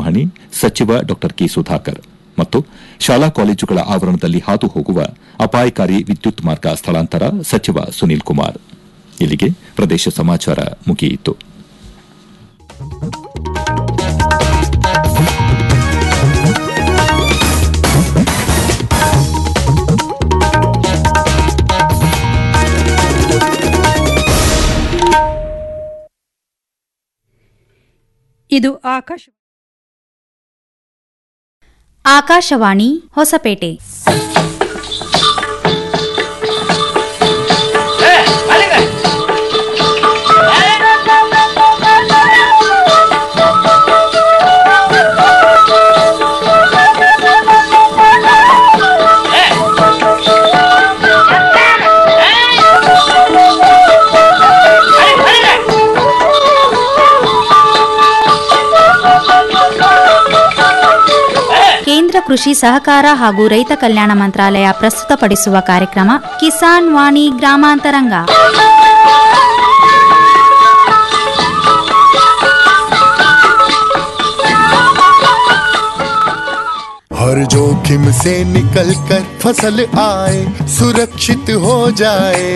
ಲಮಾಣಿ ಸಚಿವ ಡಾ ಕೆ ಸುಧಾಕರ್ ಮತ್ತು ಶಾಲಾ ಕಾಲೇಜುಗಳ ಆವರಣದಲ್ಲಿ ಹಾದು ಹೋಗುವ ಅಪಾಯಕಾರಿ ವಿದ್ಯುತ್ ಮಾರ್ಗ ಸ್ಥಳಾಂತರ ಸಚಿವ ಸುನೀಲ್ ಕುಮಾರ್ ಇಲ್ಲಿಗೆ ಪ್ರದೇಶ ಸಮಾಚಾರ ಮುಗಿಯಿತು ಇದು ಆಕಾಶ ಆಕಾಶವಾಣಿ ಹೊಸಪೇಟೆ ಕೇಂದ್ರ ಕೃಷಿ ಸಹಕಾರ ಹಾಗೂ ರೈತ ಕಲ್ಯಾಣ ಮಂತ್ರಾಲಯ ಪ್ರಸ್ತುತಪಡಿಸುವ ಕಾರ್ಯಕ್ರಮ ಕಿಸಾನ್ ವಾಣಿ ಗ್ರಾಮಾಂತರಂಗ हर जोखिम से निकल कर फसल आए सुरक्षित हो जाए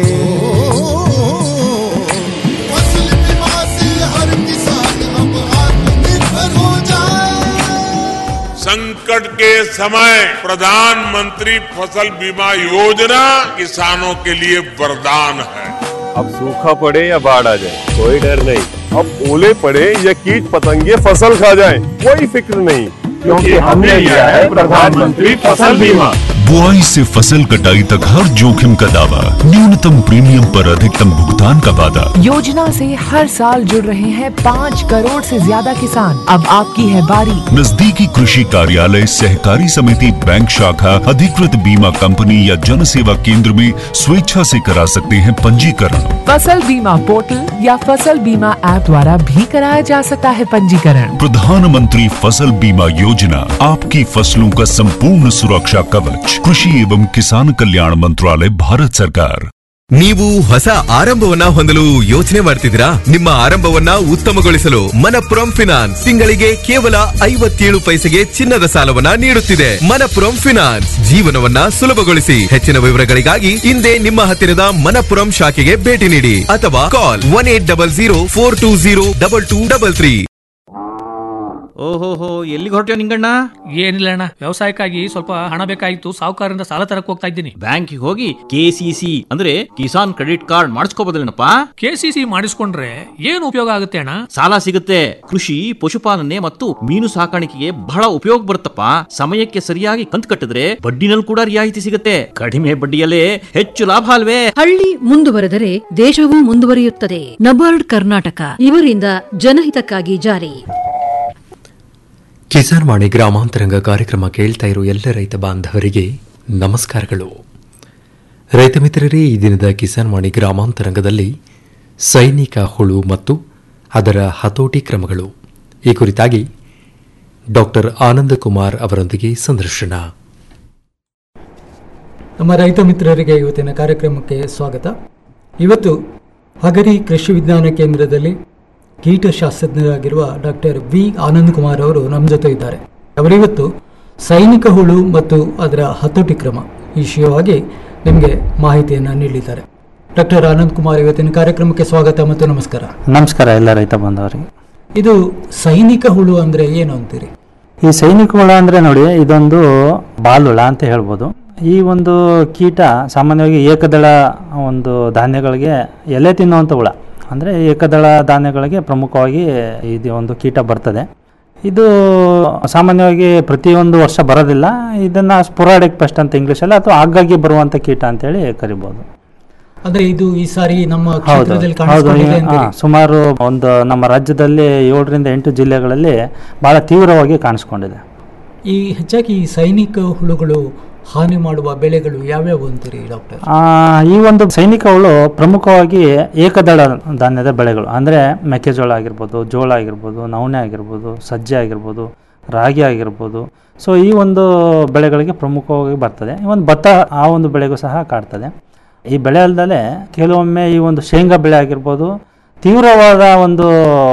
फसल बीमा से हर किसान अब आत्मनिर्भर हो जाए संकट के समय प्रधानमंत्री फसल बीमा योजना किसानों के लिए वरदान है अब सूखा पड़े या बाढ़ आ जाए कोई डर नहीं अब ओले पड़े या कीट पतंगे फसल खा जाए कोई फिक्र नहीं क्योंकि हमने लिया है प्रधानमंत्री फसल बीमा बुआई से फसल कटाई तक हर जोखिम का दावा न्यूनतम प्रीमियम पर अधिकतम भुगतान का वादा योजना से हर साल जुड़ रहे हैं पाँच करोड़ से ज्यादा किसान अब आपकी है बारी नजदीकी कृषि कार्यालय सहकारी समिति बैंक शाखा अधिकृत बीमा कंपनी या जन सेवा केंद्र में स्वेच्छा से करा सकते हैं पंजीकरण फसल बीमा पोर्टल या फसल बीमा ऐप द्वारा भी कराया जा सकता है पंजीकरण प्रधानमंत्री फसल बीमा योजना आपकी फसलों का संपूर्ण सुरक्षा कवच कृषि एवं किसान कल्याण मंत्रालय भारत सरकार ನೀವು ಹೊಸ ಆರಂಭವನ್ನ ಹೊಂದಲು ಯೋಚನೆ ಮಾಡ್ತಿದ್ದೀರಾ ನಿಮ್ಮ ಆರಂಭವನ್ನ ಉತ್ತಮಗೊಳಿಸಲು ಮನಪುರಂ ಫಿನಾನ್ಸ್ ತಿಂಗಳಿಗೆ ಕೇವಲ ಐವತ್ತೇಳು ಪೈಸೆಗೆ ಚಿನ್ನದ ಸಾಲವನ್ನ ನೀಡುತ್ತಿದೆ ಮನಪುರಂ ಫಿನಾನ್ಸ್ ಜೀವನವನ್ನ ಸುಲಭಗೊಳಿಸಿ ಹೆಚ್ಚಿನ ವಿವರಗಳಿಗಾಗಿ ಹಿಂದೆ ನಿಮ್ಮ ಹತ್ತಿರದ ಮನಪುರಂ ಶಾಖೆಗೆ ಭೇಟಿ ನೀಡಿ ಅಥವಾ call one eight double zero four two zero double two double three ಓಹೋಹೋ ಎಲ್ಲಿಗೆ ಹೊರಟ್ಯೋ ನಿಂಗಣ್ಣ ಏನಿಲ್ಲ ಅಣ್ಣ ವ್ಯವಸಾಯಕ್ಕಾಗಿ ಸ್ವಲ್ಪ ಹಣ ಬೇಕಾಗಿತ್ತು ಸಾಹುಕಾರರಿಂದ ಸಾಲ ತರಕ್ ಹೋಗ್ತಾ ಇದ್ದೀನಿ ಬ್ಯಾಂಕಿಗೆ ಹೋಗಿ ಕೆ ಸಿ ಸಿ ಅಂದ್ರೆ ಕಿಸಾನ್ ಕ್ರೆಡಿಟ್ ಕಾರ್ಡ್ ಮಾಡಿಸ್ಕೋಬೋದಲ್ಲೇನಪ್ಪ ಕೆ ಸಿ ಸಿ ಮಾಡಿಸ್ಕೊಂಡ್ರೆ ಏನು ಉಪಯೋಗ ಆಗುತ್ತೆ ಅಣ್ಣ ಸಾಲ ಸಿಗುತ್ತೆ ಕೃಷಿ ಪಶುಪಾಲನೆ ಮತ್ತು ಮೀನು ಸಾಕಾಣಿಕೆಗೆ ಬಹಳ ಉಪಯೋಗ ಬರುತ್ತಪ್ಪ ಸಮಯಕ್ಕೆ ಸರಿಯಾಗಿ ಕಂತು ಕಟ್ಟಿದ್ರೆ ಬಡ್ಡಿನಲ್ಲಿ ಕೂಡ ರಿಯಾಯಿತಿ ಸಿಗುತ್ತೆ ಕಡಿಮೆ ಬಡ್ಡಿಯಲ್ಲೇ ಹೆಚ್ಚು ಲಾಭ ಅಲ್ವೇ ಹಳ್ಳಿ ಮುಂದುವರೆದರೆ ದೇಶವೂ ಮುಂದುವರಿಯುತ್ತದೆ ನಬಾರ್ಡ್ ಕರ್ನಾಟಕ ಇವರಿಂದ ಜನಹಿತಕ್ಕಾಗಿ ಜಾರಿ ಕಿಸಾನ್ ವಾಣಿ ಗ್ರಾಮಾಂತರಂಗ ಕಾರ್ಯಕ್ರಮ ಕೇಳ್ತಾ ಇರೋ ಎಲ್ಲ ರೈತ ಬಾಂಧವರಿಗೆ ನಮಸ್ಕಾರಗಳು ರೈತ ಮಿತ್ರರೇ ಈ ದಿನದ ಕಿಸಾನ್ ವಾಣಿ ಗ್ರಾಮಾಂತರಂಗದಲ್ಲಿ ಸೈನಿಕ ಹುಳು ಮತ್ತು ಅದರ ಹತೋಟಿ ಕ್ರಮಗಳು ಈ ಕುರಿತಾಗಿ ಡಾಕ್ಟರ್ ಆನಂದ ಕುಮಾರ್ ಅವರೊಂದಿಗೆ ಸಂದರ್ಶನ ನಮ್ಮ ರೈತ ಮಿತ್ರರಿಗೆ ಇವತ್ತಿನ ಕಾರ್ಯಕ್ರಮಕ್ಕೆ ಸ್ವಾಗತ ಇವತ್ತು ಹಗರಿ ಕೃಷಿ ವಿಜ್ಞಾನ ಕೇಂದ್ರದಲ್ಲಿ ಕೀಟಶಾಸ್ತ್ರಜ್ಞರಾಗಿರುವ ಡಾಕ್ಟರ್ ವಿ ಆನಂದ್ ಕುಮಾರ್ ಅವರು ನಮ್ಮ ಜೊತೆ ಇದ್ದಾರೆ ಅವರಿವತ್ತು ಸೈನಿಕ ಹುಳು ಮತ್ತು ಅದರ ಹತೋಟಿ ಕ್ರಮ ಈ ವಿಷಯವಾಗಿ ನಿಮಗೆ ಮಾಹಿತಿಯನ್ನು ನೀಡಿದ್ದಾರೆ ಡಾಕ್ಟರ್ ಆನಂದ್ ಕುಮಾರ್ ಇವತ್ತಿನ ಕಾರ್ಯಕ್ರಮಕ್ಕೆ ಸ್ವಾಗತ ಮತ್ತು ನಮಸ್ಕಾರ ನಮಸ್ಕಾರ ಎಲ್ಲ ರೈತ ಬಾಂಧವರಿಗೆ ಇದು ಸೈನಿಕ ಹುಳು ಅಂದ್ರೆ ಏನು ಅಂತೀರಿ ಈ ಸೈನಿಕ ಹುಳ ಅಂದರೆ ನೋಡಿ ಇದೊಂದು ಬಾಲುಳ ಅಂತ ಹೇಳ್ಬೋದು ಈ ಒಂದು ಕೀಟ ಸಾಮಾನ್ಯವಾಗಿ ಏಕದಳ ಒಂದು ಧಾನ್ಯಗಳಿಗೆ ಎಲೆ ತಿನ್ನುವಂಥ ಹುಳ ಅಂದರೆ ಏಕದಳ ಧಾನ್ಯಗಳಿಗೆ ಪ್ರಮುಖವಾಗಿ ಇದು ಒಂದು ಕೀಟ ಬರ್ತದೆ ಇದು ಸಾಮಾನ್ಯವಾಗಿ ಪ್ರತಿಯೊಂದು ವರ್ಷ ಬರೋದಿಲ್ಲ ಇದನ್ನು ಸ್ಪೊರಾಡಿಕ್ ಪೆಸ್ಟ್ ಅಂತ ಇಂಗ್ಲೀಷಲ್ಲಿ ಅಥವಾ ಆಗಾಗ್ಗೆ ಬರುವಂಥ ಕೀಟ ಅಂತೇಳಿ ಕರಿಬೋದು ಅಂದ್ರೆ ಇದು ಈ ಸಾರಿ ನಮ್ಮ ಹೌದು ಕ್ಷೇತ್ರದಲ್ಲಿ ಹೌದು ಕಾಣಿಸ್ಕೊಂಡಿದೆ ಹಾ, ಅಂತೀರಿ ಸುಮಾರು ಒಂದು ನಮ್ಮ ರಾಜ್ಯದಲ್ಲಿ ಏಳರಿಂದ ಎಂಟು ಜಿಲ್ಲೆಗಳಲ್ಲಿ ಬಹಳ ತೀವ್ರವಾಗಿ ಕಾಣಿಸ್ಕೊಂಡಿದೆ ಈ ಹೆಚ್ಚಾಗಿ ಈ ಸೈನಿಕ ಹುಳುಗಳು ಹಾನಿ ಮಾಡುವ ಬೆಳೆಗಳು ಯಾವ್ಯಾವು ಅಂತೀರಿ ಡಾಕ್ಟರ್ ಆ, ಈ ಒಂದು ಸೈನಿಕ ಹುಳು ಪ್ರಮುಖವಾಗಿ ಏಕದಳ ಧಾನ್ಯದ ಬೆಳೆಗಳು ಅಂದರೆ ಮೆಕ್ಕೆಜೋಳ ಆಗಿರ್ಬೋದು ಜೋಳ ಆಗಿರ್ಬೋದು ನವಣೆ ಆಗಿರ್ಬೋದು ಸಜ್ಜೆ ಆಗಿರ್ಬೋದು ರಾಗಿ ಆಗಿರ್ಬೋದು ಸೊ ಈ ಒಂದು ಬೆಳೆಗಳಿಗೆ ಪ್ರಮುಖವಾಗಿ ಬರ್ತದೆ ಈ ಒಂದು ಭತ್ತ ಆ ಒಂದು ಬೆಳೆಗೂ ಸಹ ಕಾಡ್ತದೆ ಈ ಬೆಳೆ ಅಲ್ಲದೆ ಕೆಲವೊಮ್ಮೆ ಈ ಒಂದು ಶೇಂಗಾ ಬೆಳೆ ಆಗಿರ್ಬೋದು ತೀವ್ರವಾದ ಒಂದು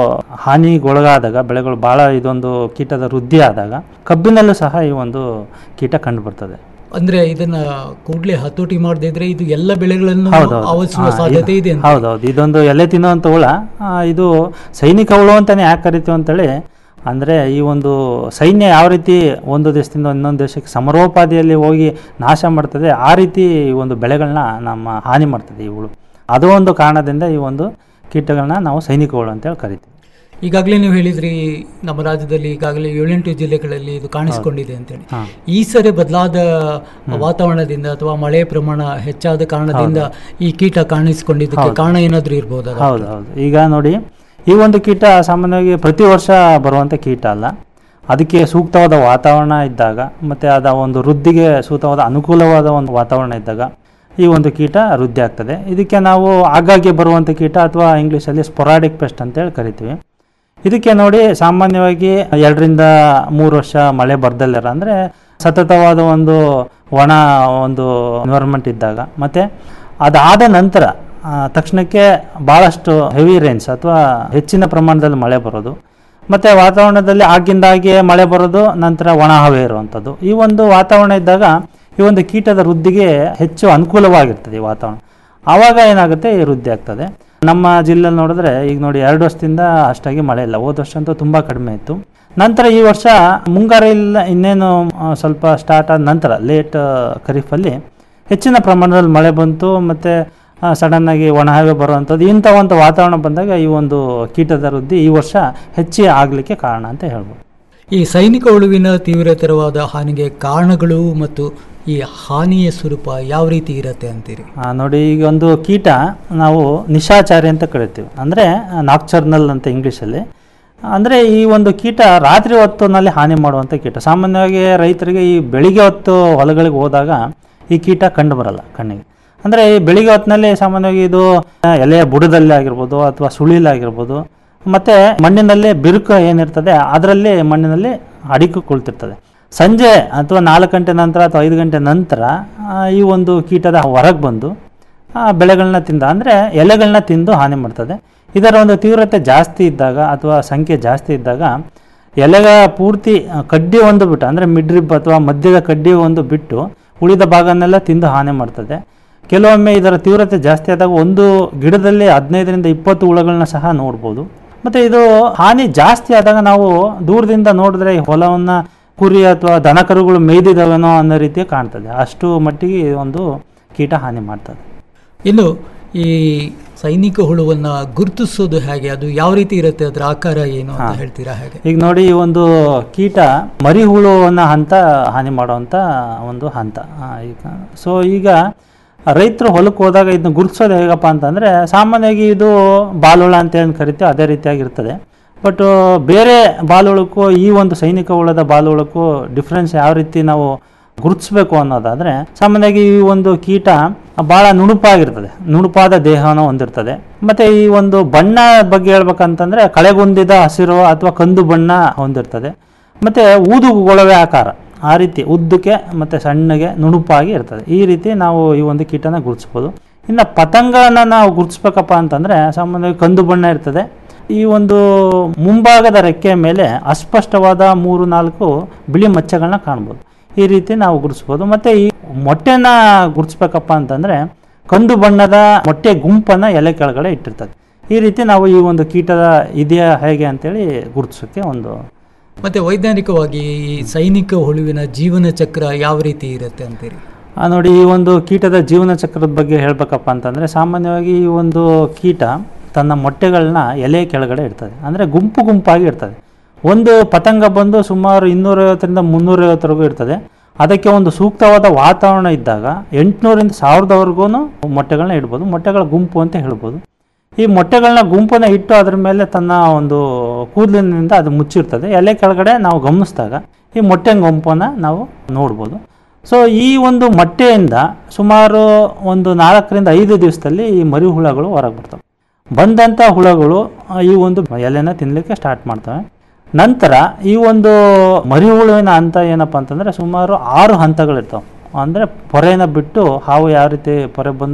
ಹಾನಿಗೊಳಗಾದಾಗ ಬೆಳೆಗಳು ಭಾಳ ಇದೊಂದು ಕೀಟದ ವೃದ್ಧಿ ಆದಾಗ ಕಬ್ಬಿನಲ್ಲೂ ಸಹ ಈ ಒಂದು ಕೀಟ ಕಂಡು ಬರ್ತದೆ ಅಂದ್ರೆ ಇದನ್ನ ಕೂಡಲೇ ಹತೋಟಿ ಮಾಡದೇ ಇದ್ರೆ ಇದು ಎಲ್ಲ ಬೆಳೆಗಳನ್ನು ಹೌದೌದು. ಆವರಿಸುವ ಹಾ, ಸಾಧ್ಯತೆ ಇದು- ಇದೆ ಅಂತ ಹೌದೌದು ಇದೊಂದು ಎಲೆ ತಿನ್ನುವಂಥ ಹುಳ ಆ, ಇದು ಸೈನಿಕ ಹುಳು ಅಂತಾನೆ ಯಾಕೆ ಕರಿತೀವಿ ಅಂತೇಳಿ ಅಂದರೆ ಈ ಒಂದು ಸೈನ್ಯ ಯಾವ ರೀತಿ ಒಂದು ದೇಶದಿಂದ ಇನ್ನೊಂದು ದೇಶಕ್ಕೆ ಸಮರೋಪಾದಿಯಲ್ಲಿ ಹೋಗಿ ನಾಶ ಮಾಡ್ತದೆ ಆ ರೀತಿ ಈ ಒಂದು ಬೆಳೆಗಳನ್ನ ನಮ್ಮ ಹಾನಿ ಮಾಡ್ತದೆ ಈ ಹುಳು ಅದು ಒಂದು ಕಾರಣದಿಂದ ಈ ಒಂದು ಕೀಟಗಳನ್ನ ನಾವು ಸೈನಿಕ ಹುಳು ಅಂತೇಳಿ ಕರಿತೀವಿ ಈಗಾಗಲೇ ನೀವು ಹೇಳಿದ್ರಿ ನಮ್ಮ ರಾಜ್ಯದಲ್ಲಿ ಈಗಾಗಲೇ ಏಳೆಂಟು ಜಿಲ್ಲೆಗಳಲ್ಲಿ ಇದು ಕಾಣಿಸಿಕೊಂಡಿದೆ ಅಂತೇಳಿ ಹಾ. ಈ ಸರಿ ಬದಲಾದ ವಾತಾವರಣದಿಂದ ಅಥವಾ ಮಳೆ ಪ್ರಮಾಣ ಹೆಚ್ಚಾದ ಕಾರಣದಿಂದ ಈ ಕೀಟ ಕಾಣಿಸಿಕೊಂಡಿದ್ದಕ್ಕೆ ಹೌದು. ಕಾರಣ ಏನಾದ್ರೂ ಇರ್ಬೋದಾ ಹೌದು ಹೌದು ಈಗ ನೋಡಿ ಈ ಒಂದು ಕೀಟ ಸಾಮಾನ್ಯವಾಗಿ ಪ್ರತಿ ವರ್ಷ ಬರುವಂಥ ಕೀಟ ಅಲ್ಲ ಅದಕ್ಕೆ ಸೂಕ್ತವಾದ ವಾತಾವರಣ ಇದ್ದಾಗ ಮತ್ತು ಅದ ಒಂದು ವೃದ್ಧಿಗೆ ಸೂಕ್ತವಾದ ಅನುಕೂಲವಾದ ಒಂದು ವಾತಾವರಣ ಇದ್ದಾಗ ಈ ಒಂದು ಕೀಟ ವೃದ್ಧಿ ಆಗ್ತದೆ ಇದಕ್ಕೆ ನಾವು ಆಗಾಗ್ಗೆ ಬರುವಂಥ ಕೀಟ ಅಥವಾ ಇಂಗ್ಲೀಷಲ್ಲಿ ಸ್ಪೊರಾಡಿಕ್ ಪೆಸ್ಟ್ ಅಂತೇಳಿ ಕರಿತೀವಿ ಇದಕ್ಕೆ ನೋಡಿ ಸಾಮಾನ್ಯವಾಗಿ ಎರಡರಿಂದ ಮೂರು ವರ್ಷ ಮಳೆ ಬರ್ದಲ್ಲಿರ ಅಂದರೆ ಸತತವಾದ ಒಂದು ಒಣ ಒಂದು ಎನ್ವೈರ್ಮೆಂಟ್ ಇದ್ದಾಗ ಮತ್ತು ಅದಾದ ನಂತರ ಆ, ತಕ್ಷಣಕ್ಕೆ ಭಾಳಷ್ಟು ಹೆವಿ ರೇನ್ಸ್ ಅಥವಾ ಹೆಚ್ಚಿನ ಪ್ರಮಾಣದಲ್ಲಿ ಮಳೆ ಬರೋದು ಮತ್ತು ವಾತಾವರಣದಲ್ಲಿ ಆಗಿಂದಾಗೆ ಮಳೆ ಬರೋದು ನಂತರ ಒಣ ಹವೆ ಇರುವಂಥದ್ದು ಈ ಒಂದು ವಾತಾವರಣ ಇದ್ದಾಗ ಈ ಒಂದು ಕೀಟದ ವೃದ್ಧಿಗೆ ಹೆಚ್ಚು ಅನುಕೂಲವಾಗಿರ್ತದೆ ಈ ವಾತಾವರಣ ಆವಾಗ ಏನಾಗುತ್ತೆ ಈ ವೃದ್ಧಿ ಆಗ್ತದೆ ನಮ್ಮ ಜಿಲ್ಲೆಯಲ್ಲಿ ನೋಡಿದ್ರೆ ಈಗ ನೋಡಿ ಎರಡು ವರ್ಷದಿಂದ ಅಷ್ಟಾಗಿ ಮಳೆ ಇಲ್ಲ ಹೋದ ವರ್ಷ ಅಂತೂ ತುಂಬ ಕಡಿಮೆ ಇತ್ತು ನಂತರ ಈ ವರ್ಷ ಮುಂಗಾರು ಇಲ್ಲ ಇನ್ನೇನು ಆ, ಸ್ವಲ್ಪ ಸ್ಟಾರ್ಟ್ ಆದ ನಂತರ ಲೇಟ್ ಖರೀಫಲ್ಲಿ ಹೆಚ್ಚಿನ ಪ್ರಮಾಣದಲ್ಲಿ ಮಳೆ ಬಂತು ಮತ್ತು ಸಡನ್ನಾಗಿ ಒಣಹವೆ ಬರುವಂಥದ್ದು ಇಂಥ ಒಂದು ವಾತಾವರಣ ಬಂದಾಗ ಈ ಒಂದು ಕೀಟದ ವೃದ್ಧಿ ಈ ವರ್ಷ ಹೆಚ್ಚಿ ಆಗಲಿಕ್ಕೆ ಕಾರಣ ಅಂತ ಹೇಳ್ಬೋದು ಈ ಸೈನಿಕ ಹುಳುವಿನ ತೀವ್ರತರವಾದ ಹಾನಿಗೆ ಕಾರಣಗಳು ಮತ್ತು ಈ ಹಾನಿಯ ಸ್ವರೂಪ ಯಾವ ರೀತಿ ಇರತ್ತೆ ಅಂತೀರಿ ಆ, ನೋಡಿ ಈಗ ಒಂದು ಕೀಟ ನಾವು ನಿಶಾಚಾರಿ ಅಂತ ಕರಿತೀವಿ ಅಂದರೆ ನಾಕ್ಚರ್ನಲ್ ಅಂತ ಇಂಗ್ಲೀಷಲ್ಲಿ ಅಂದರೆ ಈ ಒಂದು ಕೀಟ ರಾತ್ರಿ ಹೊತ್ತಿನಲ್ಲಿ ಹಾನಿ ಮಾಡುವಂಥ ಕೀಟ ಸಾಮಾನ್ಯವಾಗಿ ರೈತರಿಗೆ ಈ ಬೆಳಿಗ್ಗೆ ಹೊತ್ತು ಹೊಲಗಳಿಗೆ ಹೋದಾಗ ಈ ಕೀಟ ಕಂಡು ಬರಲ್ಲ ಕಣ್ಣಿಗೆ ಅಂದರೆ ಈ ಬೆಳಿಗ್ಗೆ ಹೊತ್ತಿನಲ್ಲಿ ಸಾಮಾನ್ಯವಾಗಿ ಇದು ಆ, ಎಲೆಯ ಬುಡದಲ್ಲಿ ಆಗಿರ್ಬೋದು ಅಥವಾ ಸುಳಿಲಾಗಿರ್ಬೋದು ಮತ್ತು ಮಣ್ಣಿನಲ್ಲಿ ಬಿರುಕು ಏನಿರ್ತದೆ ಅದರಲ್ಲಿ ಮಣ್ಣಿನಲ್ಲಿ ಅಡಿಕು ಕುಳಿತಿರ್ತದೆ ಸಂಜೆ ಅಥವಾ ನಾಲ್ಕು ಗಂಟೆ ನಂತರ ಅಥವಾ ಐದು ಗಂಟೆ ನಂತರ ಆ, ಈ ಒಂದು ಕೀಟದ ಹೊರಗೆ ಬಂದು ಆ, ಬೆಳೆಗಳನ್ನ ತಿಂದ ಅಂದರೆ ಎಲೆಗಳನ್ನ ತಿಂದು ಹಾನಿ ಮಾಡ್ತದೆ ಇದರ ಒಂದು ತೀವ್ರತೆ ಜಾಸ್ತಿ ಇದ್ದಾಗ ಅಥವಾ ಸಂಖ್ಯೆ ಜಾಸ್ತಿ ಇದ್ದಾಗ ಎಲೆಗ ಪೂರ್ತಿ ಆ, ಕಡ್ಡಿ ಒಂದು ಬಿಟ್ಟು ಅಂದರೆ ಮಿಡ್ರಿಬ್ ಅಥವಾ ಮಧ್ಯದ ಕಡ್ಡಿ ಒಂದು ಬಿಟ್ಟು ಉಳಿದ ಭಾಗನೆಲ್ಲ ತಿಂದು ಹಾನಿ ಮಾಡ್ತದೆ ಕೆಲವೊಮ್ಮೆ ಇದರ ತೀವ್ರತೆ ಜಾಸ್ತಿ ಆದಾಗ ಒಂದು ಗಿಡದಲ್ಲಿ ಹದಿನೈದರಿಂದ ಇಪ್ಪತ್ತು ಹುಳಗಳನ್ನ ಸಹ ನೋಡ್ಬೋದು ಮತ್ತು ಇದು ಹಾನಿ ಜಾಸ್ತಿ ಆದಾಗ ನಾವು ದೂರದಿಂದ ನೋಡಿದ್ರೆ ಈ ಹೊಲವನ್ನು ಕುರಿ ಅಥವಾ ದನ ಕರುಗಳು ಮೇಯ್ದಿದ್ದಾವೇನೋ ಅನ್ನೋ ರೀತಿ ಕಾಣ್ತದೆ ಅಷ್ಟು ಮಟ್ಟಿಗೆ ಈ ಒಂದು ಕೀಟ ಹಾನಿ ಮಾಡ್ತದೆ ಇನ್ನು ಈ ಸೈನಿಕ ಹುಳುವನ್ನ ಗುರುತಿಸೋದು ಹೇಗೆ ಅದು ಯಾವ ರೀತಿ ಇರುತ್ತೆ ಅದರ ಆಕಾರ ಏನು ಅಂತ ಹಾ. ಹೇಳ್ತೀರಾ ಹೇಗೆ ಈಗ ನೋಡಿ ಈ ಒಂದು ಕೀಟ ಮರಿ ಹುಳುವನ್ನ ಹಂತ ಹಾನಿ ಮಾಡುವಂಥ ಒಂದು ಹಂತ ಆ, ಈಗ ಸೊ ಈಗ ರೈತರು ಹೊಲಕ್ಕೆ ಹೋದಾಗ ಇದನ್ನ ಗುರುತಿಸೋದು ಹೇಗಪ್ಪ ಅಂತಂದರೆ ಸಾಮಾನ್ಯವಾಗಿ ಇದು ಬಾಲುಳ ಅಂತ ಏನು ಕರಿತೀವಿ ಅದೇ ರೀತಿಯಾಗಿರ್ತದೆ ಬಟ್ ಬೇರೆ ಬಾಲುಳಕ್ಕೂ ಈ ಒಂದು ಸೈನಿಕ ಹುಳದ ಬಾಲುಳಕ್ಕೂ ಡಿಫ್ರೆನ್ಸ್ ಯಾವ ರೀತಿ ನಾವು ಗುರುತಿಸ್ಬೇಕು ಅನ್ನೋದಾದರೆ ಸಾಮಾನ್ಯವಾಗಿ ಈ ಒಂದು ಕೀಟ ಭಾಳ ನುಣುಪಾಗಿರ್ತದೆ ನುಣುಪಾದ ದೇಹವನ್ನು ಹೊಂದಿರ್ತದೆ ಮತ್ತು ಈ ಒಂದು ಬಣ್ಣ ಬಗ್ಗೆ ಹೇಳ್ಬೇಕಂತಂದರೆ ಕಳೆಗುಂದಿದ ಹಸಿರು ಅಥವಾ ಕಂದು ಬಣ್ಣ ಹೊಂದಿರ್ತದೆ ಮತ್ತು ಊದುಗೊಳವೆ ಆಕಾರ ಆ ರೀತಿ ಉದ್ದಕ್ಕೆ ಮತ್ತು ಸಣ್ಣಗೆ ನುಣುಪಾಗಿ ಇರ್ತದೆ ಈ ರೀತಿ ನಾವು ಈ ಒಂದು ಕೀಟನ ಗುರುತಿಸ್ಬೋದು ಇನ್ನು ಪತಂಗನ ನಾವು ಗುರುತಿಸ್ಬೇಕಪ್ಪ ಅಂತಂದರೆ ಸಾಮಾನ್ಯವಾಗಿ ಕಂದು ಬಣ್ಣ ಇರ್ತದೆ ಈ ಒಂದು ಮುಂಭಾಗದ ರೆಕ್ಕೆಯ ಮೇಲೆ ಅಸ್ಪಷ್ಟವಾದ ಮೂರು ನಾಲ್ಕು ಬಿಳಿ ಮಚ್ಚೆಗಳನ್ನ ಕಾಣ್ಬೋದು ಈ ರೀತಿ ನಾವು ಗುರುತಿಸ್ಬೋದು ಮತ್ತು ಈ ಮೊಟ್ಟೆನ ಗುರುತಿಸ್ಬೇಕಪ್ಪ ಅಂತಂದರೆ ಕಂದು ಬಣ್ಣದ ಮೊಟ್ಟೆ ಗುಂಪನ್ನು ಎಲೆ ಕೆಳಗಡೆ ಇಟ್ಟಿರ್ತದೆ ಈ ರೀತಿ ನಾವು ಈ ಒಂದು ಕೀಟದ ಇದೆಯಾ ಹೇಗೆ ಅಂತೇಳಿ ಗುರುತಿಸೋಕ್ಕೆ ಒಂದು ಮತ್ತೆ ವೈಜ್ಞಾನಿಕವಾಗಿ ಈ ಸೈನಿಕ ಹುಳುವಿನ ಜೀವನ ಚಕ್ರ ಯಾವ ರೀತಿ ಇರುತ್ತೆ ಅಂತೀರಿ ಆ, ನೋಡಿ ಈ ಒಂದು ಕೀಟದ ಜೀವನ ಚಕ್ರದ ಬಗ್ಗೆ ಹೇಳಬೇಕಪ್ಪ ಅಂತಂದರೆ ಸಾಮಾನ್ಯವಾಗಿ ಈ ಒಂದು ಕೀಟ ತನ್ನ ಮೊಟ್ಟೆಗಳನ್ನ ಎಲೆ ಕೆಳಗಡೆ ಇರ್ತದೆ ಅಂದರೆ ಗುಂಪು ಗುಂಪಾಗಿ ಇರ್ತದೆ ಒಂದು ಪತಂಗ ಬಂದು ಸುಮಾರು ಇನ್ನೂರೈವತ್ತರಿಂದ ಮುನ್ನೂರೈವತ್ತರೆಗೂ ಇರ್ತದೆ ಅದಕ್ಕೆ ಒಂದು ಸೂಕ್ತವಾದ ವಾತಾವರಣ ಇದ್ದಾಗ ಎಂಟುನೂರಿಂದ ಸಾವಿರದವರೆಗೂ ಮೊಟ್ಟೆಗಳನ್ನ ಇಡ್ಬೋದು ಮೊಟ್ಟೆಗಳ ಗುಂಪು ಅಂತ ಹೇಳ್ಬೋದು ಈ ಮೊಟ್ಟೆಗಳನ್ನ ಗುಂಪನ್ನ ಇಟ್ಟು ಅದ್ರ ಮೇಲೆ ತನ್ನ ಒಂದು ಕೂದಲಿನಿಂದ ಅದು ಮುಚ್ಚಿರ್ತದೆ ಎಲೆ ಕೆಳಗಡೆ ನಾವು ಗಮನಿಸಿದಾಗ ಈ ಮೊಟ್ಟೆ ಗುಂಪನ್ನು ನಾವು ನೋಡ್ಬೋದು ಸೊ ಈ ಒಂದು ಮೊಟ್ಟೆಯಿಂದ ಸುಮಾರು ಒಂದು ನಾಲ್ಕರಿಂದ ಐದು ದಿವಸದಲ್ಲಿ ಈ ಮರಿ ಹುಳಗಳು ಹೊರಗೆ ಬರ್ತವೆ ಬಂದಂಥ ಹುಳಗಳು ಆ, ಈ ಒಂದು ಎಲೆನ ತಿನ್ನಲಿಕ್ಕೆ ಸ್ಟಾರ್ಟ್ ಮಾಡ್ತವೆ ನಂತರ ಈ ಒಂದು ಮರಿ ಹುಳುವಿನ ಹಂತ ಏನಪ್ಪ ಅಂತಂದರೆ ಸುಮಾರು ಆರು ಹಂತಗಳಿರ್ತವೆ ಅಂದರೆ ಪೊರೆನ ಬಿಟ್ಟು ಹಾವು ಯಾವ ರೀತಿ ಪೊರೆ ಬಂದು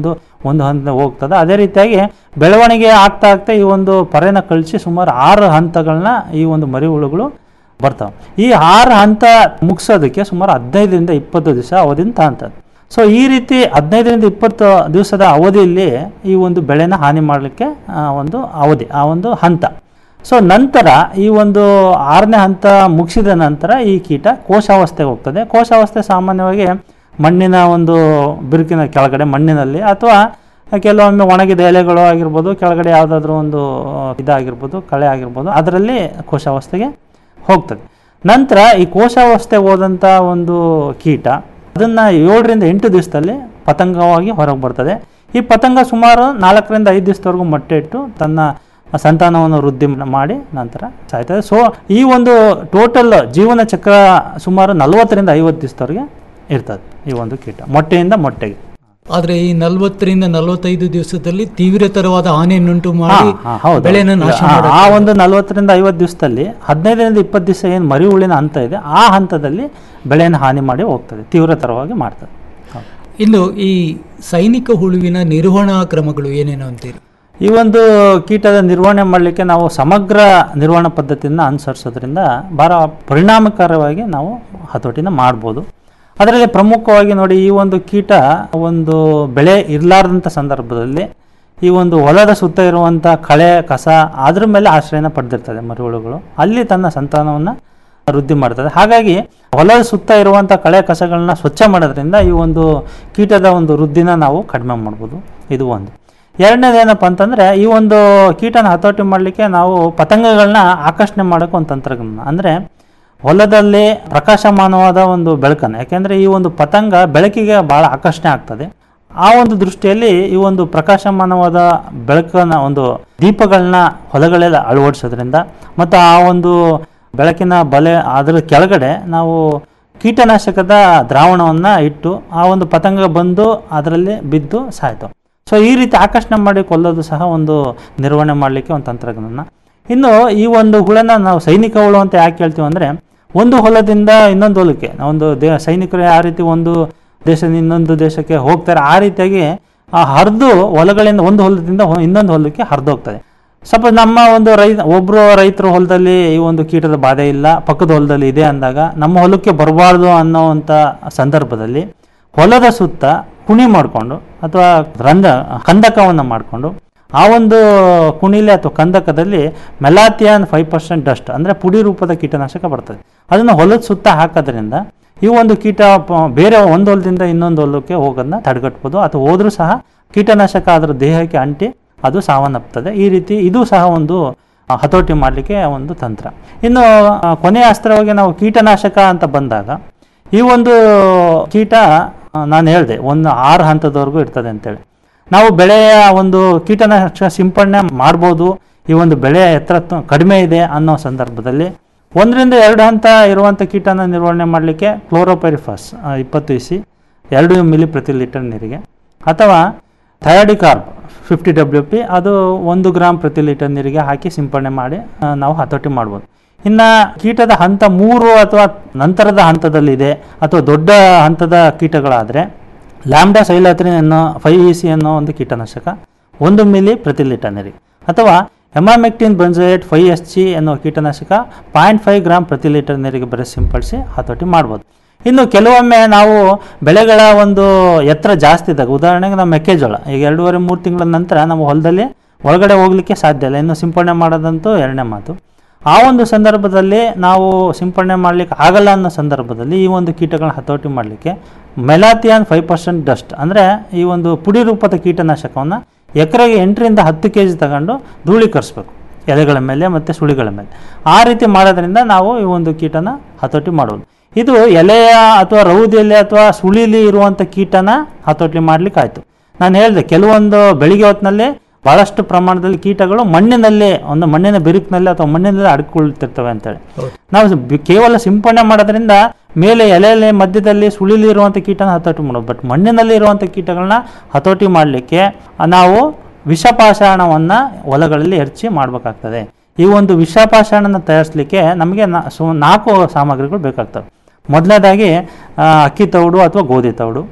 ಒಂದು ಹಂತ ಹೋಗ್ತದೆ ಅದೇ ರೀತಿಯಾಗಿ ಬೆಳವಣಿಗೆ ಆಗ್ತಾ ಆಗ್ತಾ ಈ ಒಂದು ಪರೆನ ಕಳಿಸಿ ಸುಮಾರು ಆರು ಹಂತಗಳನ್ನ ಈ ಒಂದು ಮರಿಹುಳುಗಳು ಬರ್ತಾವೆ ಈ ಆರು ಹಂತ ಮುಗಿಸೋದಕ್ಕೆ ಸುಮಾರು ಹದಿನೈದರಿಂದ ಇಪ್ಪತ್ತು ದಿವಸ ಅವಧಿನ ತಗೊಂತದೆ ಸೊ ಈ ರೀತಿ ಹದಿನೈದರಿಂದ ಇಪ್ಪತ್ತು ದಿವಸದ ಅವಧಿಯಲ್ಲಿ ಈ ಒಂದು ಬೆಳೆನ ಹಾನಿ ಮಾಡಲಿಕ್ಕೆ ಒಂದು ಅವಧಿ ಆ ಒಂದು ಹಂತ ಸೊ ನಂತರ ಈ ಒಂದು ಆರನೇ ಹಂತ ಮುಗಿಸಿದ ನಂತರ ಈ ಕೀಟ ಕೋಶಾವಸ್ಥೆಗೆ ಹೋಗ್ತದೆ ಕೋಶಾವಸ್ಥೆ ಸಾಮಾನ್ಯವಾಗಿ ಮಣ್ಣಿನ ಒಂದು ಬಿರುಕಿನ ಕೆಳಗಡೆ ಮಣ್ಣಿನಲ್ಲಿ ಅಥವಾ ಕೆಲವೊಮ್ಮೆ ಒಣಗಿದ ಎಲೆಗಳು ಆಗಿರ್ಬೋದು ಕೆಳಗಡೆ ಯಾವುದಾದ್ರೂ ಒಂದು ಇದಾಗಿರ್ಬೋದು ಕಳೆ ಆಗಿರ್ಬೋದು ಅದರಲ್ಲಿ ಕೋಶಾವಸ್ಥೆಗೆ ಹೋಗ್ತದೆ ನಂತರ ಈ ಕೋಶಾವಸ್ಥೆಗೆ ಹೋದಂಥ ಒಂದು ಕೀಟ ಅದನ್ನು ಏಳರಿಂದ ಎಂಟು ದಿವಸದಲ್ಲಿ ಪತಂಗವಾಗಿ ಹೊರಗೆ ಬರ್ತದೆ ಈ ಪತಂಗ ಸುಮಾರು ನಾಲ್ಕರಿಂದ ಐದು ದಿವಸದವರೆಗೂ ಮೊಟ್ಟೆ ಇಟ್ಟು ತನ್ನ ಸಂತಾನವನ್ನು ವೃದ್ಧಿ ಮಾಡಿ ನಂತರ ಸಾಯ್ತದೆ ಸೊ ಈ ಒಂದು ಟೋಟಲ್ ಜೀವನ ಚಕ್ರ ಸುಮಾರು ನಲವತ್ತರಿಂದ ಐವತ್ತು ದಿವಸದವರೆಗೆ ಇರ್ತದೆ ಈ ಒಂದು ಕೀಟ ಮೊಟ್ಟೆಯಿಂದ ಮೊಟ್ಟೆಗೆ ಆದ್ರೆ ಈ ನಲವತ್ತರಿಂದ ನಲವತ್ತೈದು ದಿವಸದಲ್ಲಿ ತೀವ್ರತರವಾದ ಹಾನಿಯನ್ನುಂಟು ಮಾಡಿ ಹಾ, ಹೌದು. ಬೆಳೆನ ನಾಶ ಆ- ಮಾಡುತ್ತೆ. ಆ ಒಂದು ನಲವತ್ತರಿಂದ ಐವತ್ತು ದಿವಸದಲ್ಲಿ ಹದಿನೈದರಿಂದ ಇಪ್ಪತ್ತು ದಿವಸ ಏನು ಮರಿ ಹುಳಿನ ಹಂತ ಇದೆ ಆ ಹಂತದಲ್ಲಿ ಬೆಳೆಯನ್ನು ಹಾನಿ ಮಾಡಿ ಹೋಗ್ತದೆ ತೀವ್ರತರವಾಗಿ ಮಾಡ್ತದೆ ಇನ್ನು ಈ ಸೈನಿಕ ಹುಳುವಿನ ನಿರ್ವಹಣಾ ಕ್ರಮಗಳು ಏನೇನು ಅಂತೀರಿ ಈ ಒಂದು ಕೀಟದ ನಿರ್ವಹಣೆ ಮಾಡಲಿಕ್ಕೆ ನಾವು ಸಮಗ್ರ ನಿರ್ವಹಣಾ ಪದ್ಧತಿಯನ್ನು ಅನುಸರಿಸೋದ್ರಿಂದ ಭಾಳ ಪರಿಣಾಮಕಾರವಾಗಿ ನಾವು ಹತೋಟಿನ ಮಾಡ್ಬೋದು ಅದರಲ್ಲಿ ಪ್ರಮುಖವಾಗಿ ನೋಡಿ ಈ ಒಂದು ಕೀಟ ಒಂದು ಬೆಳೆ ಇರಲಾರ್ದಂಥ ಸಂದರ್ಭದಲ್ಲಿ ಈ ಒಂದು ಹೊಲದ ಸುತ್ತ ಇರುವಂಥ ಕಳೆ ಕಸ ಅದ್ರ ಮೇಲೆ ಆಶ್ರಯನ ಪಡೆದಿರ್ತದೆ ಮರಿಹುಳುಗಳು ಅಲ್ಲಿ ತನ್ನ ಸಂತಾನವನ್ನು ವೃದ್ಧಿ ಮಾಡ್ತದೆ ಹಾಗಾಗಿ ಹೊಲದ ಸುತ್ತ ಇರುವಂಥ ಕಳೆ ಕಸಗಳನ್ನ ಸ್ವಚ್ಛ ಮಾಡೋದ್ರಿಂದ ಈ ಒಂದು ಕೀಟದ ಒಂದು ವೃದ್ಧಿನ ನಾವು ಕಡಿಮೆ ಮಾಡ್ಬೋದು ಇದು ಒಂದು ಎರಡನೇದು ಏನಪ್ಪ ಅಂತಂದರೆ ಈ ಒಂದು ಕೀಟನ ಹತೋಟಿ ಮಾಡಲಿಕ್ಕೆ ನಾವು ಪತಂಗಗಳನ್ನ ಆಕರ್ಷಣೆ ಮಾಡೋಕೆ ಒಂದು ತಂತ್ರಜ್ಞಾನ ಅಂದರೆ ಹೊಲದಲ್ಲಿ ಪ್ರಕಾಶಮಾನವಾದ ಒಂದು ಬೆಳಕನ್ನು ಯಾಕೆಂದರೆ ಈ ಒಂದು ಪತಂಗ ಬೆಳಕಿಗೆ ಭಾಳ ಆಕರ್ಷಣೆ ಆಗ್ತದೆ ಆ ಒಂದು ದೃಷ್ಟಿಯಲ್ಲಿ ಈ ಒಂದು ಪ್ರಕಾಶಮಾನವಾದ ಬೆಳಕನ್ನ ಒಂದು ದೀಪಗಳನ್ನ ಹೊಲಗಳೆಲ್ಲ ಅಳವಡಿಸೋದ್ರಿಂದ ಮತ್ತು ಆ ಒಂದು ಬೆಳಕಿನ ಬಲೆ ಅದರ ಕೆಳಗಡೆ ನಾವು ಕೀಟನಾಶಕದ ದ್ರಾವಣವನ್ನು ಇಟ್ಟು ಆ ಒಂದು ಪತಂಗ ಬಂದು ಅದರಲ್ಲಿ ಬಿದ್ದು ಸಾಯ್ತು ಸೊ ಈ ರೀತಿ ಆಕರ್ಷಣೆ ಮಾಡಿ ಕೊಲ್ಲೋದು ಸಹ ಒಂದು ನಿರ್ವಹಣೆ ಮಾಡಲಿಕ್ಕೆ ಒಂದು ತಂತ್ರಜ್ಞಾನ ಇನ್ನು ಈ ಒಂದು ಹುಳನ ನಾವು ಸೈನಿಕ ಹುಳು ಅಂತ ಯಾಕೆ ಹೇಳ್ತೀವಿ ಅಂದರೆ ಒಂದು ಹೊಲದಿಂದ ಇನ್ನೊಂದು ಹೊಲಕ್ಕೆ ಒಂದು ದೇ ಸೈನಿಕರು ಯಾವ ರೀತಿ ಒಂದು ದೇಶದಿಂದ ಇನ್ನೊಂದು ದೇಶಕ್ಕೆ ಹೋಗ್ತಾರೆ ಆ ರೀತಿಯಾಗಿ ಆ ಹರಿದು ಹೊಲಗಳಿಂದ ಒಂದು ಹೊಲದಿಂದ ಹೊ- ಇನ್ನೊಂದು ಹೊಲಕ್ಕೆ ಹರಿದು ಹೋಗ್ತದೆ ಸಪೋಸ್ ನಮ್ಮ ಒಂದು ರೈ ಒಬ್ಬರು ರೈತರ ಹೊಲದಲ್ಲಿ ಈ ಒಂದು ಕೀಟದ ಬಾಧೆ ಇಲ್ಲ ಪಕ್ಕದ ಹೊಲದಲ್ಲಿ ಇದೆ ಅಂದಾಗ ನಮ್ಮ ಹೊಲಕ್ಕೆ ಬರಬಾರ್ದು ಅನ್ನೋವಂಥ ಸಂದರ್ಭದಲ್ಲಿ ಹೊಲದ ಸುತ್ತ ಕುಣಿ ಮಾಡಿಕೊಂಡು ಅಥವಾ ರಂಧ ಕಂದಕವನ್ನು ಮಾಡಿಕೊಂಡು ಆ ಒಂದು ಕುಣಿಲೆ ಅಥವಾ ಕಂದಕದಲ್ಲಿ ಮೆಲಾಥಿಯಾನ್ ಫೈವ್ ಪರ್ಸೆಂಟ್ ಡಸ್ಟ್ ಅಂದರೆ ಪುಡಿ ರೂಪದ ಕೀಟನಾಶಕ ಬರ್ತದೆ ಅದನ್ನು ಹೊಲದ ಸುತ್ತ ಹಾಕೋದ್ರಿಂದ ಈ ಒಂದು ಕೀಟ ಪ- ಬೇರೆ ಒಂದು ಹೊಲದಿಂದ ಇನ್ನೊಂದು ಹೊಲಕ್ಕೆ ಹೋಗೋದನ್ನ ತಡೆಗಟ್ಬೋದು ಅಥವಾ ಹೋದ್ರೂ ಸಹ ಕೀಟನಾಶಕ ಅದರ ದೇಹಕ್ಕೆ ಅಂಟಿ ಅದು ಸಾವನ್ನಪ್ತದೆ ಈ ರೀತಿ ಇದು ಸಹ ಒಂದು ಆ, ಹತೋಟಿ ಮಾಡಲಿಕ್ಕೆ ಒಂದು ತಂತ್ರ ಇನ್ನು ಆ, ಕೊನೆಯ ಅಸ್ತ್ರವಾಗಿ ನಾವು ಕೀಟನಾಶಕ ಅಂತ ಬಂದಾಗ ಈ ಒಂದು ಕೀಟ ಆ, ನಾನು ಹೇಳಿದೆ ಒಂದು ಆರು ಹಂತದವರೆಗೂ ಇರ್ತದೆ ಅಂತೇಳಿ ನಾವು ಬೆಳೆಯ ಒಂದು ಕೀಟನಾಶಕ ಸಿಂಪಡಣೆ ಮಾಡ್ಬೋದು ಈ ಒಂದು ಬೆಳೆಯ ಎತ್ತರ ತ- ಕಡಿಮೆ ಇದೆ ಅನ್ನೋ ಸಂದರ್ಭದಲ್ಲಿ ಒಂದರಿಂದ ಎರಡು ಹಂತ ಇರುವಂಥ ಕೀಟನ ನಿರ್ವಹಣೆ ಮಾಡಲಿಕ್ಕೆ ಕ್ಲೋರೋಪೆರಿಫಾಸ್ ಇಪ್ಪತ್ತು ಇಸಿ ಎರಡು ಮಿಲಿ ಪ್ರತಿ ಲೀಟರ್ ನೀರಿಗೆ ಅಥವಾ ಥಯಾಡಿಕಾರ್ಬ್ ಫಿಫ್ಟಿ ಡಬ್ಲ್ಯೂ ಪಿ ಅದು ಒಂದು ಗ್ರಾಮ್ ಪ್ರತಿ ಲೀಟರ್ ನೀರಿಗೆ ಹಾಕಿ ಸಿಂಪಡಣೆ ಮಾಡಿ ಆ, ನಾವು ಹತೋಟಿ ಮಾಡ್ಬೋದು ಇನ್ನು ಕೀಟದ ಹಂತ ಮೂರು ಅಥವಾ ನಂತರದ ಹಂತದಲ್ಲಿದೆ ಅಥವಾ ದೊಡ್ಡ ಹಂತದ ಕೀಟಗಳಾದರೆ ಲ್ಯಾಂಬ್ಡಾ ಸೈಲಾತ್ರಿನ್ ಅನ್ನೋ ಫೈವ್ ಇ ಸಿ ಅನ್ನೋ ಒಂದು ಕೀಟನಾಶಕ ಒಂದು ಮಿಲಿ ಪ್ರತಿ ಲೀಟರ್ ನೀರಿಗೆ ಅಥವಾ emamectin benzoate five S G ಅನ್ನೋ ಕೀಟನಾಶಕ ಪಾಯಿಂಟ್ ಫೈವ್ ಗ್ರಾಮ್ ಪ್ರತಿ ಲೀಟರ್ ನೀರಿಗೆ ಬರೀ ಸಿಂಪಡಿಸಿ ಹತೋಟಿ ಮಾಡ್ಬೋದು ಇನ್ನು ಕೆಲವೊಮ್ಮೆ ನಾವು ಬೆಳೆಗಳ ಒಂದು ಎತ್ತರ ಜಾಸ್ತಿ ಇದ್ದಾಗ ಉದಾಹರಣೆಗೆ ನಾವು ಮೆಕ್ಕೆಜೋಳ ಈಗ ಎರಡೂವರೆ ಮೂರು ತಿಂಗಳ ನಂತರ ನಮ್ಮ ಹೊಲದಲ್ಲಿ ಒಳಗಡೆ ಹೋಗಲಿಕ್ಕೆ ಸಾಧ್ಯ ಇಲ್ಲ ಇನ್ನು ಸಿಂಪಡಣೆ ಮಾಡೋದಂತೂ ಎರಡನೇ ಮಾತು ಆ ಒಂದು ಸಂದರ್ಭದಲ್ಲಿ ನಾವು ಸಿಂಪಡಣೆ ಮಾಡಲಿಕ್ಕೆ ಆಗಲ್ಲ ಅನ್ನೋ ಸಂದರ್ಭದಲ್ಲಿ ಈ ಒಂದು ಕೀಟಗಳನ್ನ ಹತೋಟಿ ಮಾಡಲಿಕ್ಕೆ ಮೆಲಾಥಿಯಾನ್ ಫೈವ್ ಪರ್ಸೆಂಟ್ ಡಸ್ಟ್ ಅಂದರೆ ಈ ಒಂದು ಪುಡಿ ರೂಪದ ಕೀಟನಾಶಕವನ್ನು ಎಕರೆಗೆ ಎಂಟರಿಂದ ಹತ್ತು ಕೆ ಜಿ ತಗೊಂಡು ಧೂಳೀಕರಿಸ್ಬೇಕು ಎಲೆಗಳ ಮೇಲೆ ಮತ್ತು ಸುಳಿಗಳ ಮೇಲೆ ಆ ರೀತಿ ಮಾಡೋದ್ರಿಂದ ನಾವು ಈ ಒಂದು ಕೀಟನ ಹತೋಟಿ ಮಾಡೋದು ಇದು ಎಲೆಯ ಅಥವಾ ರೌದಿಯಲ್ಲಿ ಅಥವಾ ಸುಳಿಲಿ ಇರುವಂಥ ಕೀಟನ ಹತೋಟಿ ಮಾಡ್ಲಿಕ್ಕೆ ಆಯಿತು ನಾನು ಹೇಳಿದೆ ಕೆಲವೊಂದು ಬೆಳಿಗ್ಗೆ ಹೊತ್ತಿನಲ್ಲಿ ಬಹಳಷ್ಟು ಪ್ರಮಾಣದಲ್ಲಿ ಕೀಟಗಳು ಮಣ್ಣಿನಲ್ಲಿ ಒಂದು ಮಣ್ಣಿನ ಬಿರುಕಿನಲ್ಲಿ ಅಥವಾ ಮಣ್ಣಿನಲ್ಲಿ ಅಡ್ಕೊಳ್ತಿರ್ತವೆ ಅಂತೇಳಿ ನಾವು ಬಿ- ಕೇವಲ ಸಿಂಪಡಣೆ ಮಾಡೋದ್ರಿಂದ ಮೇಲೆ ಎಲೆಯಲ್ಲಿ ಮಧ್ಯದಲ್ಲಿ ಸುಳಿಲಿ ಇರುವಂಥ ಕೀಟನ ಹತೋಟಿ ಮಾಡೋದು ಬಟ್ ಮಣ್ಣಿನಲ್ಲಿ ಇರುವಂಥ ಕೀಟಗಳನ್ನ ಹತೋಟಿ ಮಾಡಲಿಕ್ಕೆ ನಾವು ವಿಷಪಾಷಾಣವನ್ನು ಹೊಲಗಳಲ್ಲಿ ಹೆಚ್ಚಿ ಮಾಡಬೇಕಾಗ್ತದೆ ಈ ಒಂದು ವಿಷಪಾಷಾಣನ ತಯಾರಿಸಲಿಕ್ಕೆ ನಮಗೆ ನಾ- ಸು ನಾಲ್ಕು ಸಾಮಗ್ರಿಗಳು ಬೇಕಾಗ್ತವೆ ಮೊದಲನೇದಾಗಿ ಆ, ಅಕ್ಕಿ ತೌಡು ಅಥವಾ ಗೋಧಿ ತೌಡು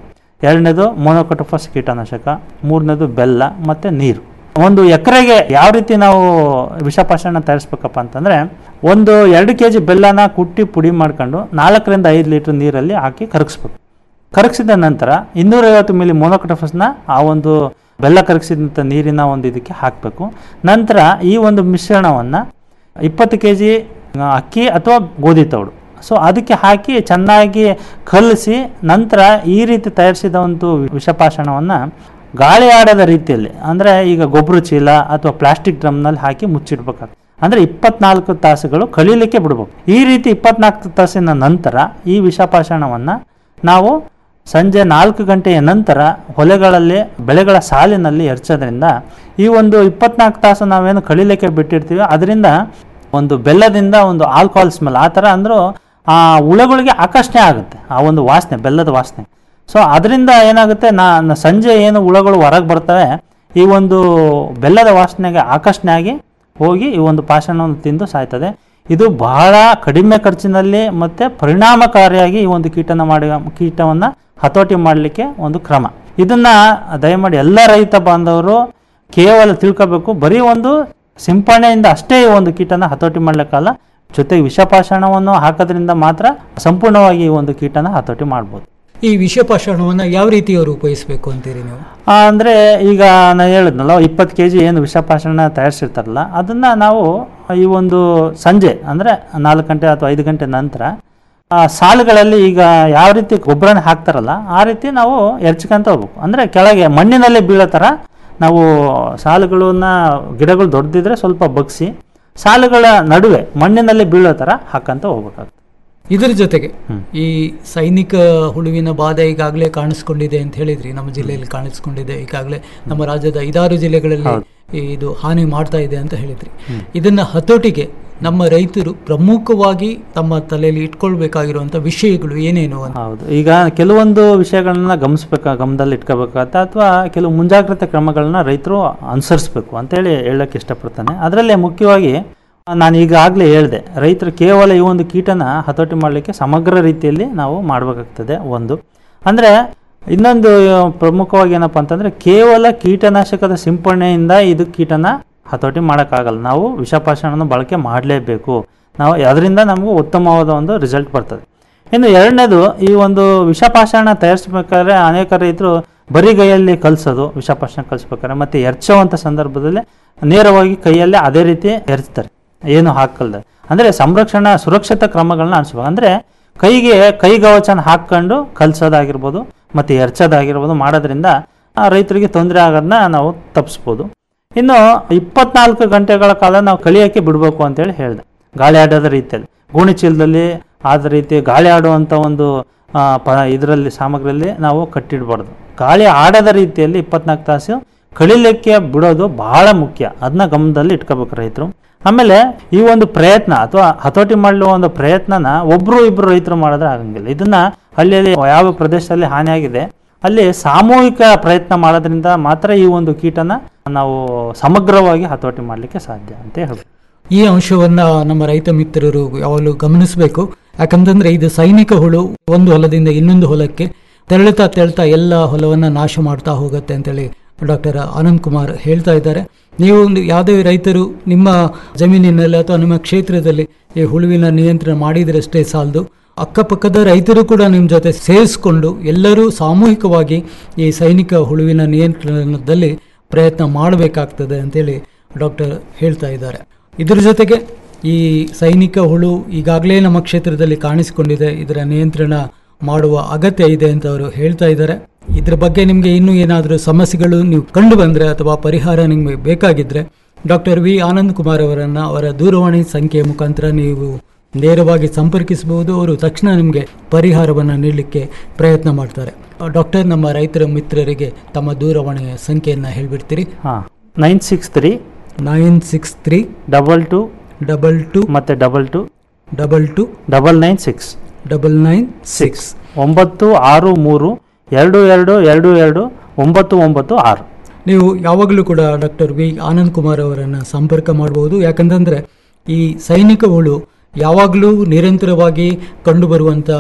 ಎರಡನೇದು ಮೊನೊಕೊಟೋಫಸ್ ಕೀಟನಾಶಕ ಮೂರನೇದು ಬೆಲ್ಲ ಮತ್ತು ನೀರು ಒಂದು ಎಕರೆಗೆ ಯಾವ ರೀತಿ ನಾವು ವಿಷಪಾಶನ ತಯಾರಿಸ್ಬೇಕಪ್ಪ ಅಂತಂದರೆ ಒಂದು ಎರಡು ಕೆ ಜಿ ಬೆಲ್ಲನ ಕುಟ್ಟಿ ಪುಡಿ ಮಾಡ್ಕೊಂಡು ನಾಲ್ಕರಿಂದ ಐದು ಲೀಟ್ರ್ ನೀರಲ್ಲಿ ಹಾಕಿ ಕರಗಿಸ್ಬೇಕು ಕರಗಿಸಿದ ನಂತರ ಇನ್ನೂರೈವತ್ತು ಮಿಲಿ ಮೊನೊಕೊಟೋಫಸ್ನ ಆ ಒಂದು ಬೆಲ್ಲ ಕರಗಿಸಿದಂಥ ನೀರಿನ ಒಂದು ಇದಕ್ಕೆ ಹಾಕಬೇಕು ನಂತರ ಈ ಒಂದು ಮಿಶ್ರಣವನ್ನು ಇಪ್ಪತ್ತು ಕೆ ಜಿ ಅಕ್ಕಿ ಅಥವಾ ಗೋಧಿ ತೌಡು ಸೊ ಅದಕ್ಕೆ ಹಾಕಿ ಚೆನ್ನಾಗಿ ಕಲಸಿ ನಂತರ ಈ ರೀತಿ ತಯಾರಿಸಿದ ಒಂದು ವಿಷಪಾಷಣವನ್ನು ಗಾಳಿ ಆಡದ ರೀತಿಯಲ್ಲಿ ಅಂದರೆ ಈಗ ಗೊಬ್ಬರ ಚೀಲ ಅಥವಾ ಪ್ಲಾಸ್ಟಿಕ್ ಡ್ರಮ್ನಲ್ಲಿ ಹಾಕಿ ಮುಚ್ಚಿಡ್ಬೇಕಾಗ್ತದೆ ಅಂದರೆ ಇಪ್ಪತ್ನಾಲ್ಕು ತಾಸುಗಳು ಕಳೀಲಿಕ್ಕೆ ಬಿಡ್ಬೇಕು ಈ ರೀತಿ ಇಪ್ಪತ್ನಾಲ್ಕು ತಾಸಿನ ನಂತರ ಈ ವಿಷಪಾಷಣವನ್ನು ನಾವು ಸಂಜೆ ನಾಲ್ಕು ಗಂಟೆಯ ನಂತರ ಹೊಲೆಗಳಲ್ಲಿ ಬೆಳೆಗಳ ಸಾಲಿನಲ್ಲಿ ಎರಚೋದ್ರಿಂದ ಈ ಒಂದು ಇಪ್ಪತ್ನಾಲ್ಕು ತಾಸು ನಾವೇನು ಕಳೀಲಿಕ್ಕೆ ಬಿಟ್ಟಿರ್ತೀವಿ ಅದರಿಂದ ಒಂದು ಬೆಲ್ಲದಿಂದ ಒಂದು ಆಲ್ಕೋಹಾಲ್ ಸ್ಮೆಲ್ ಆ ಥರ ಅಂದರೂ ಆ ಹುಳಗಳಿಗೆ ಆಕರ್ಷಣೆ ಆಗುತ್ತೆ ಆ ಒಂದು ವಾಸನೆ ಬೆಲ್ಲದ ವಾಸನೆ ಸೊ ಅದರಿಂದ ಏನಾಗುತ್ತೆ ನಾ ನ- ಸಂಜೆ ಏನು ಹುಳಗಳು ಹೊರಗೆ ಬರ್ತವೆ ಈ ಒಂದು ಬೆಲ್ಲದ ವಾಸನೆಗೆ ಆಕರ್ಷಣೆ ಆಗಿ ಹೋಗಿ ಈ ಒಂದು ಪಾಷಾಣವನ್ನು ತಿಂದು ಸಾಯ್ತದೆ ಇದು ಬಹಳ ಕಡಿಮೆ ಖರ್ಚಿನಲ್ಲಿ ಮತ್ತು ಪರಿಣಾಮಕಾರಿಯಾಗಿ ಈ ಒಂದು ಕೀಟನ ಮಾಡಿ ಕೀಟವನ್ನು ಹತೋಟಿ ಮಾಡಲಿಕ್ಕೆ ಒಂದು ಕ್ರಮ ಇದನ್ನು ದಯಮಾಡಿ ಎಲ್ಲ ರೈತ ಬಾಂಧವರು ಕೇವಲ ತಿಳ್ಕೋಬೇಕು ಬರೀ ಒಂದು ಸಿಂಪರಣೆಯಿಂದ ಅಷ್ಟೇ ಈ ಒಂದು ಕೀಟನ ಹತೋಟಿ ಮಾಡಲಿಕ್ಕಲ್ಲ ಜೊತೆಗೆ ವಿಷಪಾಷಾಣವನ್ನು ಹಾಕೋದ್ರಿಂದ ಮಾತ್ರ ಸಂಪೂರ್ಣವಾಗಿ ಈ ಒಂದು ಕೀಟನ ಹತೋಟಿ ಮಾಡ್ಬೋದು ಈ ವಿಷಪಾಷಾಣವನ್ನು ಯಾವ ರೀತಿ ಅವರು ಉಪಯೋಗಿಸಬೇಕು ಅಂತೀರಿ ನೀವು ಆ, ಅಂದ್ರೆ ಈಗ ನಾನು ಹೇಳಿದ್ನಲ್ಲ ಇಪ್ಪತ್ತು ಕೆ ಜಿ ಏನು ವಿಷಪಾಷಾಣ ತಯಾರಿಸಿರ್ತಾರಲ್ಲ ಅದನ್ನು ನಾವು ಈ ಒಂದು ಸಂಜೆ ಅಂದರೆ ನಾಲ್ಕು ಗಂಟೆ ಅಥವಾ ಐದು ಗಂಟೆ ನಂತರ ಆ ಸಾಲುಗಳಲ್ಲಿ ಈಗ ಯಾವ ರೀತಿ ಗೊಬ್ಬರನ ಹಾಕ್ತಾರಲ್ಲ ಆ ರೀತಿ ನಾವು ಎರ್ಚ್ಕೊಂತ ಹೋಗ್ಬೇಕು ಅಂದರೆ ಕೆಳಗೆ ಮಣ್ಣಿನಲ್ಲಿ ಬೀಳೋ ಥರ ನಾವು ಸಾಲುಗಳನ್ನ ಗಿಡಗಳು ದೊಡ್ಡದಿದ್ರೆ ಸ್ವಲ್ಪ ಬಗ್ಸಿ ಸಾಲುಗಳ ನಡುವೆ ಮಣ್ಣಿನಲ್ಲಿ ಬೀಳೋ ಥರ ಹಾಕಂತ ಹೋಗ್ಬೇಕಾಗ್ತದೆ ಇದರ ಜೊತೆಗೆ ಈ ಸೈನಿಕ ಹುಳುವಿನ ಬಾಧೆ ಈಗಾಗಲೇ ಕಾಣಿಸ್ಕೊಂಡಿದೆ ಅಂತ ಹೇಳಿದ್ರಿ ನಮ್ಮ ಜಿಲ್ಲೆಯಲ್ಲಿ ಕಾಣಿಸ್ಕೊಂಡಿದೆ ಈಗಾಗಲೇ ನಮ್ಮ ರಾಜ್ಯದ ಐದಾರು ಜಿಲ್ಲೆಗಳಲ್ಲಿ ಇದು ಹಾನಿ ಮಾಡ್ತಾ ಇದೆ ಅಂತ ಹೇಳಿದ್ರಿ ಇದನ್ನ ಹತೋಟಿಗೆ ನಮ್ಮ ರೈತರು ಪ್ರಮುಖವಾಗಿ ತಮ್ಮ ತಲೆಯಲ್ಲಿ ಇಟ್ಕೊಳ್ಬೇಕಾಗಿರುವಂತ ವಿಷಯಗಳು ಏನೇನು ಅಂತ ಹೌದು ಈಗ ಕೆಲವೊಂದು ವಿಷಯಗಳನ್ನ ಗಮನಿಸ್ಬೇಕಾ ಗಮನದಲ್ಲಿ ಇಟ್ಕೋಬೇಕಾಗತ್ತೆ ಅಥವಾ ಕೆಲವು ಮುಂಜಾಗ್ರತೆ ಕ್ರಮಗಳನ್ನ ರೈತರು ಅನುಸರಿಸಬೇಕು ಅಂತೇಳಿ ಹೇಳಕ್ಕೆ ಇಷ್ಟಪಡ್ತಾನೆ ಅದರಲ್ಲೇ ಮುಖ್ಯವಾಗಿ ನಾನು ಈಗಾಗಲೇ ಹೇಳಿದೆ ರೈತರು ಕೇವಲ ಈ ಒಂದು ಕೀಟನ ಹತೋಟಿ ಮಾಡಲಿಕ್ಕೆ ಸಮಗ್ರ ರೀತಿಯಲ್ಲಿ ನಾವು ಮಾಡಬೇಕಾಗ್ತದೆ ಒಂದು ಅಂದರೆ ಇನ್ನೊಂದು ಪ್ರಮುಖವಾಗಿ ಏನಪ್ಪ ಅಂತಂದರೆ ಕೇವಲ ಕೀಟನಾಶಕದ ಸಿಂಪರಣೆಯಿಂದ ಇದು ಕೀಟನ ಹತೋಟಿ ಮಾಡೋಕ್ಕಾಗಲ್ಲ ನಾವು ವಿಷಪಾಷಾಣನ ಬಳಕೆ ಮಾಡಲೇಬೇಕು ನಾವು ಅದರಿಂದ ನಮಗೂ ಉತ್ತಮವಾದ ಒಂದು ರಿಸಲ್ಟ್ ಬರ್ತದೆ ಇನ್ನು ಎರಡನೇದು ಈ ಒಂದು ವಿಷಪಾಷಾಣ ತಯಾರಿಸ್ಬೇಕಾದ್ರೆ ಅನೇಕ ರೈತರು ಬರಿಗೈಯಲ್ಲಿ ಕಲಿಸೋದು ವಿಷಪಾಷಾಣ ಕಲಿಸ್ಬೇಕಾದ್ರೆ ಮತ್ತು ಎರ್ಚುವಂಥ ಸಂದರ್ಭದಲ್ಲಿ ನೇರವಾಗಿ ಕೈಯಲ್ಲೇ ಅದೇ ರೀತಿ ಎರ್ಚ್ತಾರೆ ಏನು ಹಾಕಲ್ದೆ ಅಂದರೆ ಸಂರಕ್ಷಣಾ ಸುರಕ್ಷತಾ ಕ್ರಮಗಳನ್ನ ಅನಿಸ್ಬೇಕು ಅಂದರೆ ಕೈಗೆ ಕೈಗವಚನ ಹಾಕ್ಕೊಂಡು ಕಲಿಸೋದಾಗಿರ್ಬೋದು ಮತ್ತು ಎರ್ಚೋದಾಗಿರ್ಬೋದು ಮಾಡೋದ್ರಿಂದ ಆ ರೈತರಿಗೆ ತೊಂದರೆ ಆಗೋದನ್ನ ನಾವು ತಪ್ಪಿಸ್ಬೋದು ಇನ್ನು ಇಪ್ಪತ್ನಾಲ್ಕು ಗಂಟೆಗಳ ಕಾಲ ನಾವು ಕಳಿಯೋಕ್ಕೆ ಬಿಡಬೇಕು ಅಂತೇಳಿ ಹೇಳಿದೆ ಗಾಳಿ ಆಡೋದ ರೀತಿಯಲ್ಲಿ ಗೋಣಿ ಚೀಲದಲ್ಲಿ ಆದ ರೀತಿ ಗಾಳಿ ಆಡುವಂಥ ಒಂದು ಆ, ಪ ಇದರಲ್ಲಿ ಸಾಮಗ್ರಿಯಲ್ಲಿ ನಾವು ಕಟ್ಟಿಡಬಾರ್ದು ಗಾಳಿ ಆಡದ ರೀತಿಯಲ್ಲಿ ಇಪ್ಪತ್ನಾಲ್ಕು ತಾಸು ಕಳಿಲಿಕ್ಕೆ ಬಿಡೋದು ಬಹಳ ಮುಖ್ಯ ಅದನ್ನ ಗಮನದಲ್ಲಿ ಇಟ್ಕೋಬೇಕು ರೈತರು ಆಮೇಲೆ ಈ ಒಂದು ಪ್ರಯತ್ನ ಅಥವಾ ಹತೋಟಿ ಮಾಡಲು ಒಂದು ಪ್ರಯತ್ನನ ಒಬ್ರು ಇಬ್ರು ರೈತರು ಮಾಡಿದ್ರೆ ಆಗಂಗಿಲ್ಲ ಇದನ್ನ ಹಳ್ಳಿಯಲ್ಲಿ ಯಾವ ಪ್ರದೇಶದಲ್ಲಿ ಹಾನಿಯಾಗಿದೆ ಅಲ್ಲಿ ಸಾಮೂಹಿಕ ಪ್ರಯತ್ನ ಮಾಡೋದ್ರಿಂದ ಮಾತ್ರ ಈ ಒಂದು ಕೀಟನ ನಾವು ಸಮಗ್ರವಾಗಿ ಹತೋಟಿ ಮಾಡಲಿಕ್ಕೆ ಸಾಧ್ಯ ಅಂತ ಹೇಳ್ಬೋದು ಈ ಅಂಶವನ್ನ ನಮ್ಮ ರೈತ ಮಿತ್ರರು ಯಾವಾಗಲೂ ಗಮನಿಸಬೇಕು ಯಾಕಂತಂದ್ರೆ ಇದು ಸೈನಿಕ ಹುಳು ಒಂದು ಹೊಲದಿಂದ ಇನ್ನೊಂದು ಹೊಲಕ್ಕೆ ತೆರಳುತ್ತಾ ತೆರಳುತ್ತಾ ಎಲ್ಲ ಹೊಲವನ್ನ ನಾಶ ಮಾಡ್ತಾ ಹೋಗುತ್ತೆ ಅಂತೇಳಿ ಡಾಕ್ಟರ್ ಆನಂದ್ ಕುಮಾರ್ ಹೇಳ್ತಾ ಇದ್ದಾರೆ ನೀವು ಒಂದು ಯಾವುದೇ ರೈತರು ನಿಮ್ಮ ಜಮೀನಿನಲ್ಲಿ ಅಥವಾ ನಿಮ್ಮ ಕ್ಷೇತ್ರದಲ್ಲಿ ಈ ಹುಳುವಿನ ನಿಯಂತ್ರಣ ಮಾಡಿದ್ರಷ್ಟೇ ಸಾಲದು ಅಕ್ಕಪಕ್ಕದ ರೈತರು ಕೂಡ ನಿಮ್ಮ ಜೊತೆ ಸೇರಿಸ್ಕೊಂಡು ಎಲ್ಲರೂ ಸಾಮೂಹಿಕವಾಗಿ ಈ ಸೈನಿಕ ಹುಳುವಿನ ನಿಯಂತ್ರಣದಲ್ಲಿ ಪ್ರಯತ್ನ ಮಾಡಬೇಕಾಗ್ತದೆ ಅಂತೇಳಿ ಡಾಕ್ಟರ್ ಹೇಳ್ತಾ ಇದ್ದಾರೆ ಇದರ ಜೊತೆಗೆ ಈ ಸೈನಿಕ ಹುಳು ಈಗಾಗಲೇ ನಮ್ಮ ಕ್ಷೇತ್ರದಲ್ಲಿ ಕಾಣಿಸಿಕೊಂಡಿದೆ ಇದರ ನಿಯಂತ್ರಣ ಮಾಡುವ ಅಗತ್ಯ ಇದೆ ಅಂತ ಅವರು ಹೇಳ್ತಾ ಇದ್ದಾರೆ ಇದ್ರ ಬಗ್ಗೆ ನಿಮಗೆ ಇನ್ನೂ ಏನಾದರೂ ಸಮಸ್ಯೆಗಳು ನೀವು ಕಂಡು ಬಂದರೆ ಅಥವಾ ಪರಿಹಾರ ನಿಮಗೆ ಬೇಕಾಗಿದ್ದರೆ ಡಾಕ್ಟರ್ ವಿ ಆನಂದ್ ಕುಮಾರ್ ಅವರನ್ನು ಅವರ ದೂರವಾಣಿ ಸಂಖ್ಯೆಯ ಮುಖಾಂತರ ನೀವು ನೇರವಾಗಿ ಸಂಪರ್ಕಿಸಬಹುದು ಅವರು ತಕ್ಷಣ ನಿಮಗೆ ಪರಿಹಾರವನ್ನು ನೀಡಲಿಕ್ಕೆ ಪ್ರಯತ್ನ ಮಾಡ್ತಾರೆ ಡಾಕ್ಟರ್ ನಮ್ಮ ರೈತರ ಮಿತ್ರರಿಗೆ ತಮ್ಮ ದೂರವಾಣಿಯ ಸಂಖ್ಯೆಯನ್ನು ಹೇಳ್ಬಿಡ್ತೀರಿ ಹಾಂ nine six three nine six three double two double two ಮತ್ತು double two double two double nine six double nine six ಒಂಬತ್ತು ಆರು ಮೂರು ಎರಡು ಎರಡು ಎರಡು ಎರಡು ಒಂಬತ್ತು ಒಂಬತ್ತು ಆರು ನೀವು ಯಾವಾಗಲೂ ಕೂಡ ಡಾಕ್ಟರ್ ವಿ ಆನಂದ್ ಕುಮಾರ್ ಅವರನ್ನು ಸಂಪರ್ಕ ಮಾಡಬಹುದು ಯಾಕಂತಂದ್ರೆ ಈ ಸೈನಿಕ ಹುಳು ಯಾವಾಗಲೂ ನಿರಂತರವಾಗಿ ಕಂಡುಬರುವಂಥ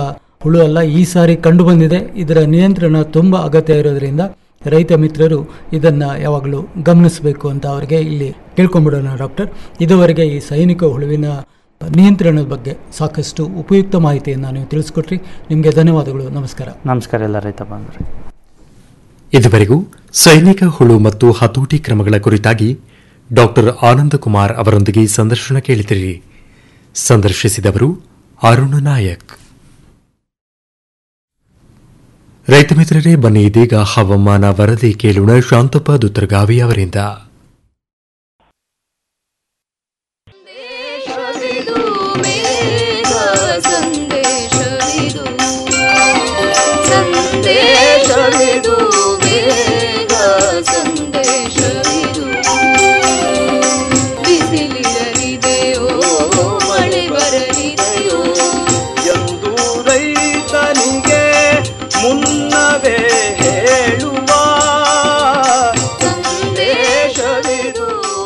ಹುಳು ಅಲ್ಲ ಈ ಸಾರಿ ಕಂಡು ಬಂದಿದೆ ಇದರ ನಿಯಂತ್ರಣ ತುಂಬ ಅಗತ್ಯ ಇರೋದ್ರಿಂದ ರೈತ ಮಿತ್ರರು ಇದನ್ನು ಯಾವಾಗಲೂ ಗಮನಿಸಬೇಕು ಅಂತ ಅವರಿಗೆ ಇಲ್ಲಿ ಕೇಳ್ಕೊಂಬಿಡೋಣ ಡಾಕ್ಟರ್ ಇದುವರೆಗೆ ಈ ಸೈನಿಕ ಹುಳುವಿನ ನಿಯಂತ್ರಣದ ಬಗ್ಗೆ ಸಾಕಷ್ಟು ಉಪಯುಕ್ತ ಮಾಹಿತಿಯನ್ನು ನೀವು ತಿಳಿಸ್ಕೊಟ್ರಿ ನಿಮಗೆ ಧನ್ಯವಾದಗಳು ನಮಸ್ಕಾರ ನಮಸ್ಕಾರ ಎಲ್ಲ ರೈತ ಬಾಂಧವರೇ ಇದುವರೆಗೂ ಸೈನಿಕ ಹುಳು ಮತ್ತು ಹತೋಟಿ ಕ್ರಮಗಳ ಕುರಿತಾಗಿ ಡಾಕ್ಟರ್ ಆನಂದಕುಮಾರ್ ಅವರೊಂದಿಗೆ ಸಂದರ್ಶನ ಕೇಳಿದಿರಿ ಸಂದರ್ಶಿಸಿದವರು ಅರುಣ ನಾಯಕ್ ರೈತ ಮಿತ್ರರೇ ಬನ್ನಿ ಇದೀಗ ಹವಾಮಾನ ವರದಿ ಕೇಳೋಣ ಶಾಂತಪ್ಪ ದುತ್ತರಗಾವಿ ಅವರಿಂದ ಸಂದೇಶವಿದು ಸಂದೇಶವಿದು ಬೇಗ ಸಂದೇಶವಿದು ಬಿಸಿಲಿರಲಿದೆಯೋ ಮಳೆ ಬರಲಿದೆಯೋ ಎಂದು ರೈತನಿಗೆ ಮುನ್ನವೇ ಹೇಳುವ ಸಂದೇಶವಿದು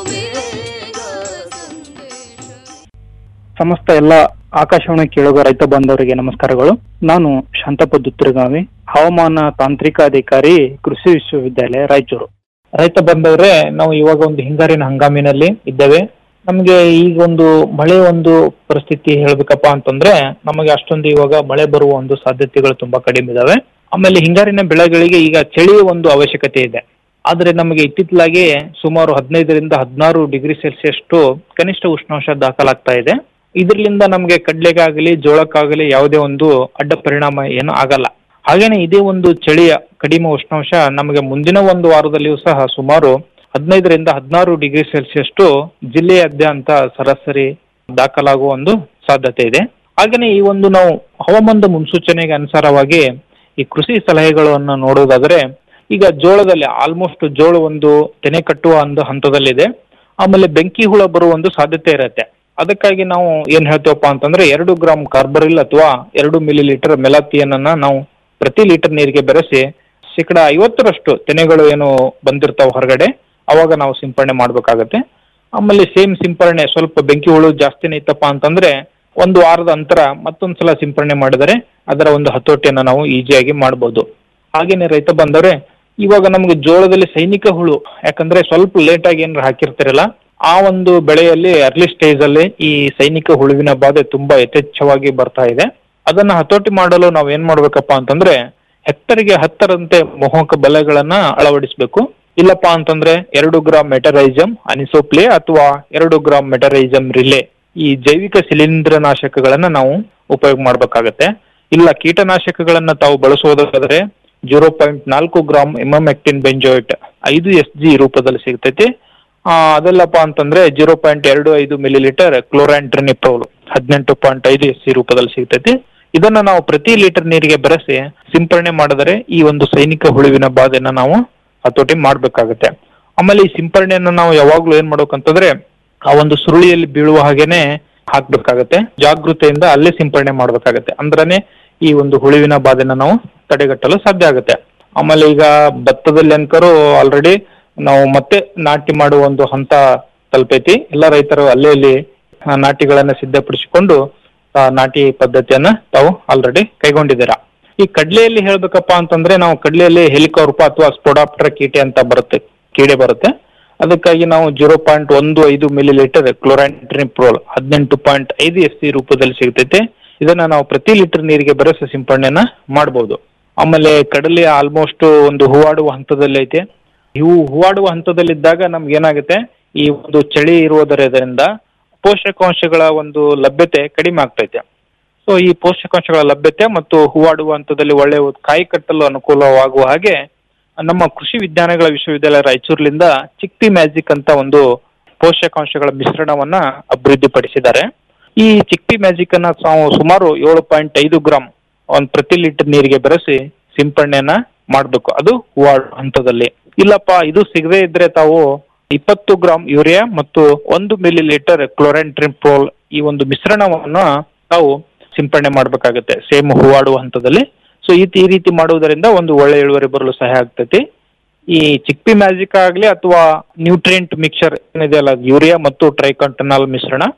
ಸಮಸ್ತ ಎಲ್ಲ ಆಕಾಶವಾಣಿ ಕೇಳುಗ ರೈತ ಬಾಂಧವರಿಗೆ ನಮಸ್ಕಾರಗಳು ನಾನು ಶಾಂತಪ್ಪ ದುತ್ತರಗಾವಿ ಹವಾಮಾನ ತಾಂತ್ರಿಕ ಅಧಿಕಾರಿ ಕೃಷಿ ವಿಶ್ವವಿದ್ಯಾಲಯ ರಾಯಚೂರು ರೈತ ಬಾಂಧವರೇ ನಾವು ಇವಾಗ ಒಂದು ಹಿಂಗಾರಿನ ಹಂಗಾಮಿನಲ್ಲಿ ಇದ್ದೇವೆ ನಮಗೆ ಈಗ ಒಂದು ಮಳೆ ಒಂದು ಪರಿಸ್ಥಿತಿ ಹೇಳ್ಬೇಕಪ್ಪ ಅಂತಂದ್ರೆ ನಮಗೆ ಅಷ್ಟೊಂದು ಇವಾಗ ಮಳೆ ಬರುವ ಒಂದು ಸಾಧ್ಯತೆಗಳು ತುಂಬಾ ಕಡಿಮೆ ಇದಾವೆ ಆಮೇಲೆ ಹಿಂಗಾರಿನ ಬೆಳೆಗಳಿಗೆ ಈಗ ಚಳಿಯ ಒಂದು ಅವಶ್ಯಕತೆ ಇದೆ ಆದ್ರೆ ನಮಗೆ ಇತ್ತಿತ್ತಲಾಗಿ ಸುಮಾರು ಹದಿನೈದರಿಂದ ಹದಿನಾರು ಡಿಗ್ರಿ ಸೆಲ್ಸಿಯಸ್ ಕನಿಷ್ಠ ಉಷ್ಣಾಂಶ ದಾಖಲಾಗ್ತಾ ಇದೆ ಇದರಿಂದ ನಮಗೆ ಕಡ್ಲೆಗಾಗಲಿ ಜೋಳಕ್ಕಾಗಲಿ ಯಾವುದೇ ಒಂದು ಅಡ್ಡ ಪರಿಣಾಮ ಏನು ಆಗಲ್ಲ ಹಾಗೇನೆ ಇದೇ ಒಂದು ಚಳಿಯ ಕಡಿಮೆ ಉಷ್ಣಾಂಶ ನಮಗೆ ಮುಂದಿನ ಒಂದು ವಾರದಲ್ಲಿಯೂ ಸಹ ಸುಮಾರು ಹದಿನೈದರಿಂದ ಹದಿನಾರು ಡಿಗ್ರಿ ಸೆಲ್ಸಿಯಸ್ ಜಿಲ್ಲೆಯಾದ್ಯಂತ ಸರಾಸರಿ ದಾಖಲಾಗುವ ಒಂದು ಸಾಧ್ಯತೆ ಇದೆ ಹಾಗೇನೆ ಈ ಒಂದು ನಾವು ಹವಾಮಾನದ ಮುನ್ಸೂಚನೆಗೆ ಅನುಸಾರವಾಗಿ ಈ ಕೃಷಿ ಸಲಹೆಗಳನ್ನು ನೋಡುವುದಾದರೆ ಈಗ ಜೋಳದಲ್ಲಿ ಆಲ್ಮೋಸ್ಟ್ ಜೋಳ ಒಂದು ತೆನೆ ಕಟ್ಟುವ ಒಂದು ಹಂತದಲ್ಲಿದೆ ಆಮೇಲೆ ಬೆಂಕಿ ಹುಳ ಬರುವ ಒಂದು ಸಾಧ್ಯತೆ ಇರುತ್ತೆ ಅದಕ್ಕಾಗಿ ನಾವು ಏನ್ ಹೇಳ್ತೇವಪ್ಪ ಅಂತಂದ್ರೆ ಎರಡು ಗ್ರಾಮ್ ಕಾರ್ಬರಿಲ್ ಅಥವಾ ಎರಡು ಮಿಲಿ ಲೀಟರ್ ಮೆಲಾತಿಯನ್ ಅನ್ನ ನಾವು ಪ್ರತಿ ಲೀಟರ್ ನೀರಿಗೆ ಬೆರೆಸಿ ಶೇಕಡ ಐವತ್ತರಷ್ಟು ತೆನೆಗಳು ಏನು ಬಂದಿರ್ತಾವ ಹೊರಗಡೆ ಅವಾಗ ನಾವು ಸಿಂಪರಣೆ ಮಾಡ್ಬೇಕಾಗತ್ತೆ ಆಮೇಲೆ ಸೇಮ್ ಸಿಂಪರಣೆ ಸ್ವಲ್ಪ ಬೆಂಕಿ ಹುಳು ಜಾಸ್ತಿನೇ ಇತ್ತಪ್ಪ ಅಂತಂದ್ರೆ ಒಂದು ವಾರದ ಅಂತರ ಮತ್ತೊಂದ್ಸಲ ಸಿಂಪರಣೆ ಮಾಡಿದರೆ ಅದರ ಒಂದು ಹತೋಟಿಯನ್ನ ನಾವು ಈಸಿಯಾಗಿ ಮಾಡ್ಬೋದು ಹಾಗೇನೆ ರೈತ ಬಂದವ್ರೆ ಇವಾಗ ನಮ್ಗೆ ಜೋಳದಲ್ಲಿ ಸೈನಿಕ ಹುಳು ಯಾಕಂದ್ರೆ ಸ್ವಲ್ಪ ಲೇಟ್ ಆಗಿ ಏನಾರ ಹಾಕಿರ್ತಿರಲ್ಲ ಆ ಒಂದು ಬೆಳೆಯಲ್ಲಿ ಅರ್ಲಿ ಸ್ಟೇಜ್ ಅಲ್ಲಿ ಈ ಸೈನಿಕ ಹುಳುವಿನ ಬಾಧೆ ತುಂಬಾ ಯಥೇಚ್ಛವಾಗಿ ಬರ್ತಾ ಇದೆ ಅದನ್ನ ಹತೋಟಿ ಮಾಡಲು ನಾವು ಏನ್ ಮಾಡ್ಬೇಕಪ್ಪ ಅಂತಂದ್ರೆ ಹೆಕ್ಟರ್ಗೆ ಹತ್ತರಂತೆ ಮೋಹಕ ಬಲೆಗಳನ್ನ ಅಳವಡಿಸಬೇಕು ಇಲ್ಲಪ್ಪ ಅಂತಂದ್ರೆ ಎರಡು ಗ್ರಾಮ್ ಮೆಟರೈಸಮ್ ಅನಿಸೋಪ್ಲೆ ಅಥವಾ ಎರಡು ಗ್ರಾಮ್ ಮೆಟರೈಸಮ್ ರಿಲೆ ಈ ಜೈವಿಕ ಶಿಲೀಂಧ್ರನಾಶಕಗಳನ್ನ ನಾವು ಉಪಯೋಗ ಮಾಡ್ಬೇಕಾಗತ್ತೆ ಇಲ್ಲ ಕೀಟನಾಶಕಗಳನ್ನ ತಾವು ಬಳಸುವುದಾದ್ರೆ ಜೀರೋ ಪಾಯಿಂಟ್ ನಾಲ್ಕು ಗ್ರಾಮ್ ಎಮಮೆಕ್ಟಿನ್ ಬೆಂಜೋಯಿಟ್ ಐದು ಎಸ್ ಜಿ ರೂಪದಲ್ಲಿ ಸಿಗ್ತೈತಿ ಆ, ಅದೆಲ್ಲಪ್ಪ ಅಂತಂದ್ರೆ ಜೀರೋ ಪಾಯಿಂಟ್ ಎರಡು ಐದು ಮಿಲಿ ಲೀಟರ್ ಕ್ಲೋರಾಂಟ್ರಿನಿಪ್ರೋಲ್ ಹದಿನೆಂಟು ಪಾಯಿಂಟ್ ಐದು ಎಸ್ ಸಿ ರೂಪದಲ್ಲಿ ಸಿಗ್ತೈತಿ ಇದನ್ನ ನಾವು ಪ್ರತಿ ಲೀಟರ್ ನೀರಿಗೆ ಬೆರೆಸಿ ಸಿಂಪರಣೆ ಮಾಡಿದರೆ ಈ ಒಂದು ಸೈನಿಕ ಹುಳುವಿನ ಬಾಧೆನ ನಾವು ಹತೋಟಿ ಮಾಡ್ಬೇಕಾಗತ್ತೆ ಆಮೇಲೆ ಈ ಸಿಂಪರಣೆಯನ್ನ ನಾವು ಯಾವಾಗ್ಲೂ ಏನ್ ಮಾಡ್ಬೇಕಂತಂದ್ರೆ ಆ ಒಂದು ಸುರುಳಿಯಲ್ಲಿ ಬೀಳುವ ಹಾಗೇನೆ ಹಾಕ್ಬೇಕಾಗತ್ತೆ ಜಾಗೃತೆಯಿಂದ ಅಲ್ಲೇ ಸಿಂಪರಣೆ ಮಾಡ್ಬೇಕಾಗತ್ತೆ ಅಂದ್ರನೇ ಈ ಒಂದು ಹುಳುವಿನ ಬಾಧೆನ ನಾವು ತಡೆಗಟ್ಟಲು ಸಾಧ್ಯ ಆಗುತ್ತೆ ಆಮೇಲೆ ಈಗ ಭತ್ತದಲ್ಲಿ ಅನ್ಕರು ಆಲ್ರೆಡಿ ನಾವು ಮತ್ತೆ ನಾಟಿ ಮಾಡುವ ಒಂದು ಹಂತ ತಲುಪೈತಿ ಎಲ್ಲ ರೈತರು ಅಲ್ಲೇ ಇಲ್ಲಿ ಆ, ನಾಟಿಗಳನ್ನ ಸಿದ್ಧಪಡಿಸಿಕೊಂಡು ಆ, ನಾಟಿ ಪದ್ಧತಿಯನ್ನ ತಾವು ಆಲ್ರೆಡಿ ಕೈಗೊಂಡಿದ್ದೀರಾ ಈ ಕಡ್ಲೆಯಲ್ಲಿ ಹೇಳ್ಬೇಕಪ್ಪ ಅಂತಂದ್ರೆ ನಾವು ಕಡ್ಲೆಯಲ್ಲಿ ಹೆಲಿಕೋರ್ಪ ಅಥವಾ ಸ್ಪೋಡಾಪ್ಟರ್ ಕೀಟೆ ಅಂತ ಬರುತ್ತೆ ಕೀಡೆ ಬರುತ್ತೆ ಅದಕ್ಕಾಗಿ ನಾವು ಜೀರೋ ಪಾಯಿಂಟ್ ಒಂದು ಐದು ಮಿಲಿ ಲೀಟರ್ ಕ್ಲೋರಾಂಟ್ರಿಪ್ರೋಲ್ ಹದಿನೆಂಟು ಪಾಯಿಂಟ್ ಐದು ಎಸ್ ಸಿ ರೂಪದಲ್ಲಿ ಸಿಗ್ತೈತೆ ಇದನ್ನ ನಾವು ಪ್ರತಿ ಲೀಟರ್ ನೀರಿಗೆ ಬೆರೆಸಿ ಸಿಂಪರಣೆನ ಮಾಡಬಹುದು ಆಮೇಲೆ ಕಡಲೆ ಆಲ್ಮೋಸ್ಟ್ ಒಂದು ಹೂವಾಡುವ ಹಂತದಲ್ಲಿ ಐತೆ ಇವು ಹೂವಾಡುವ ಹಂತದಲ್ಲಿದ್ದಾಗ ನಮ್ಗೆ ಏನಾಗುತ್ತೆ ಈ ಒಂದು ಚಳಿ ಇರುವುದರಿಂದ ಪೋಷಕಾಂಶಗಳ ಒಂದು ಲಭ್ಯತೆ ಕಡಿಮೆ ಆಗ್ತೈತೆ ಸೊ ಈ ಪೋಷಕಾಂಶಗಳ ಲಭ್ಯತೆ ಮತ್ತು ಹೂವಾಡುವ ಹಂತದಲ್ಲಿ ಒಳ್ಳೆಯ ಒಂದು ಕಾಯಿ ಕಟ್ಟಲು ಅನುಕೂಲವಾಗುವ ಹಾಗೆ ನಮ್ಮ ಕೃಷಿ ವಿಜ್ಞಾನಗಳ ವಿಶ್ವವಿದ್ಯಾಲಯ ರಾಯಚೂರಿನಿಂದ ಚಿಕ್ತಿ ಮ್ಯಾಜಿಕ್ ಅಂತ ಒಂದು ಪೋಷಕಾಂಶಗಳ ಮಿಶ್ರಣವನ್ನ ಅಭಿವೃದ್ಧಿಪಡಿಸಿದ್ದಾರೆ ಈ ಚಿಕ್ತಿ ಮ್ಯಾಜಿಕ್ ಅನ್ನ ನಾವು ಸುಮಾರು ಏಳು ಪಾಯಿಂಟ್ ಐದು ಗ್ರಾಮ್ ಒಂದು ಪ್ರತಿ ಲೀಟರ್ ನೀರಿಗೆ ಬೆರೆಸಿ ಸಿಂಪರಣೆಯನ್ನ ಮಾಡಬೇಕು ಅದು ಹೂವಾಡುವ ಹಂತದಲ್ಲಿ ಇಲ್ಲಪ್ಪ ಇದು ಸಿಗದೇ ಇದ್ರೆ ತಾವು ಇಪ್ಪತ್ತು ಗ್ರಾಮ್ ಯೂರಿಯಾ ಮತ್ತು ಒಂದು ಮಿಲಿ ಲೀಟರ್ ಕ್ಲೋರೆಂಟ್ರಿಪ್ರೋಲ್ ಈ ಒಂದು ಮಿಶ್ರಣವನ್ನ ತಾವು ಸಿಂಪರಣೆ ಮಾಡಬೇಕಾಗುತ್ತೆ ಸೇಮ್ ಹೂವಾಡುವ ಹಂತದಲ್ಲಿ ಸೊ ಈ ಈ ರೀತಿ ಮಾಡುವುದರಿಂದ ಒಂದು ಒಳ್ಳೆ ಇಳುವರಿ ಬರಲು ಸಹಾಯ ಆಗ್ತೈತಿ ಈ ಚಿಕ್ಪಿ ಮ್ಯಾಜಿಕ್ ಆಗಲಿ ಅಥವಾ ನ್ಯೂಟ್ರಿಯೆಂಟ್ ಮಿಕ್ಸರ್ ಏನಿದೆಯಲ್ಲ ಯೂರಿಯಾ ಮತ್ತು ಟ್ರೈಕಂಟನಾಲ್ ಮಿಶ್ರಣ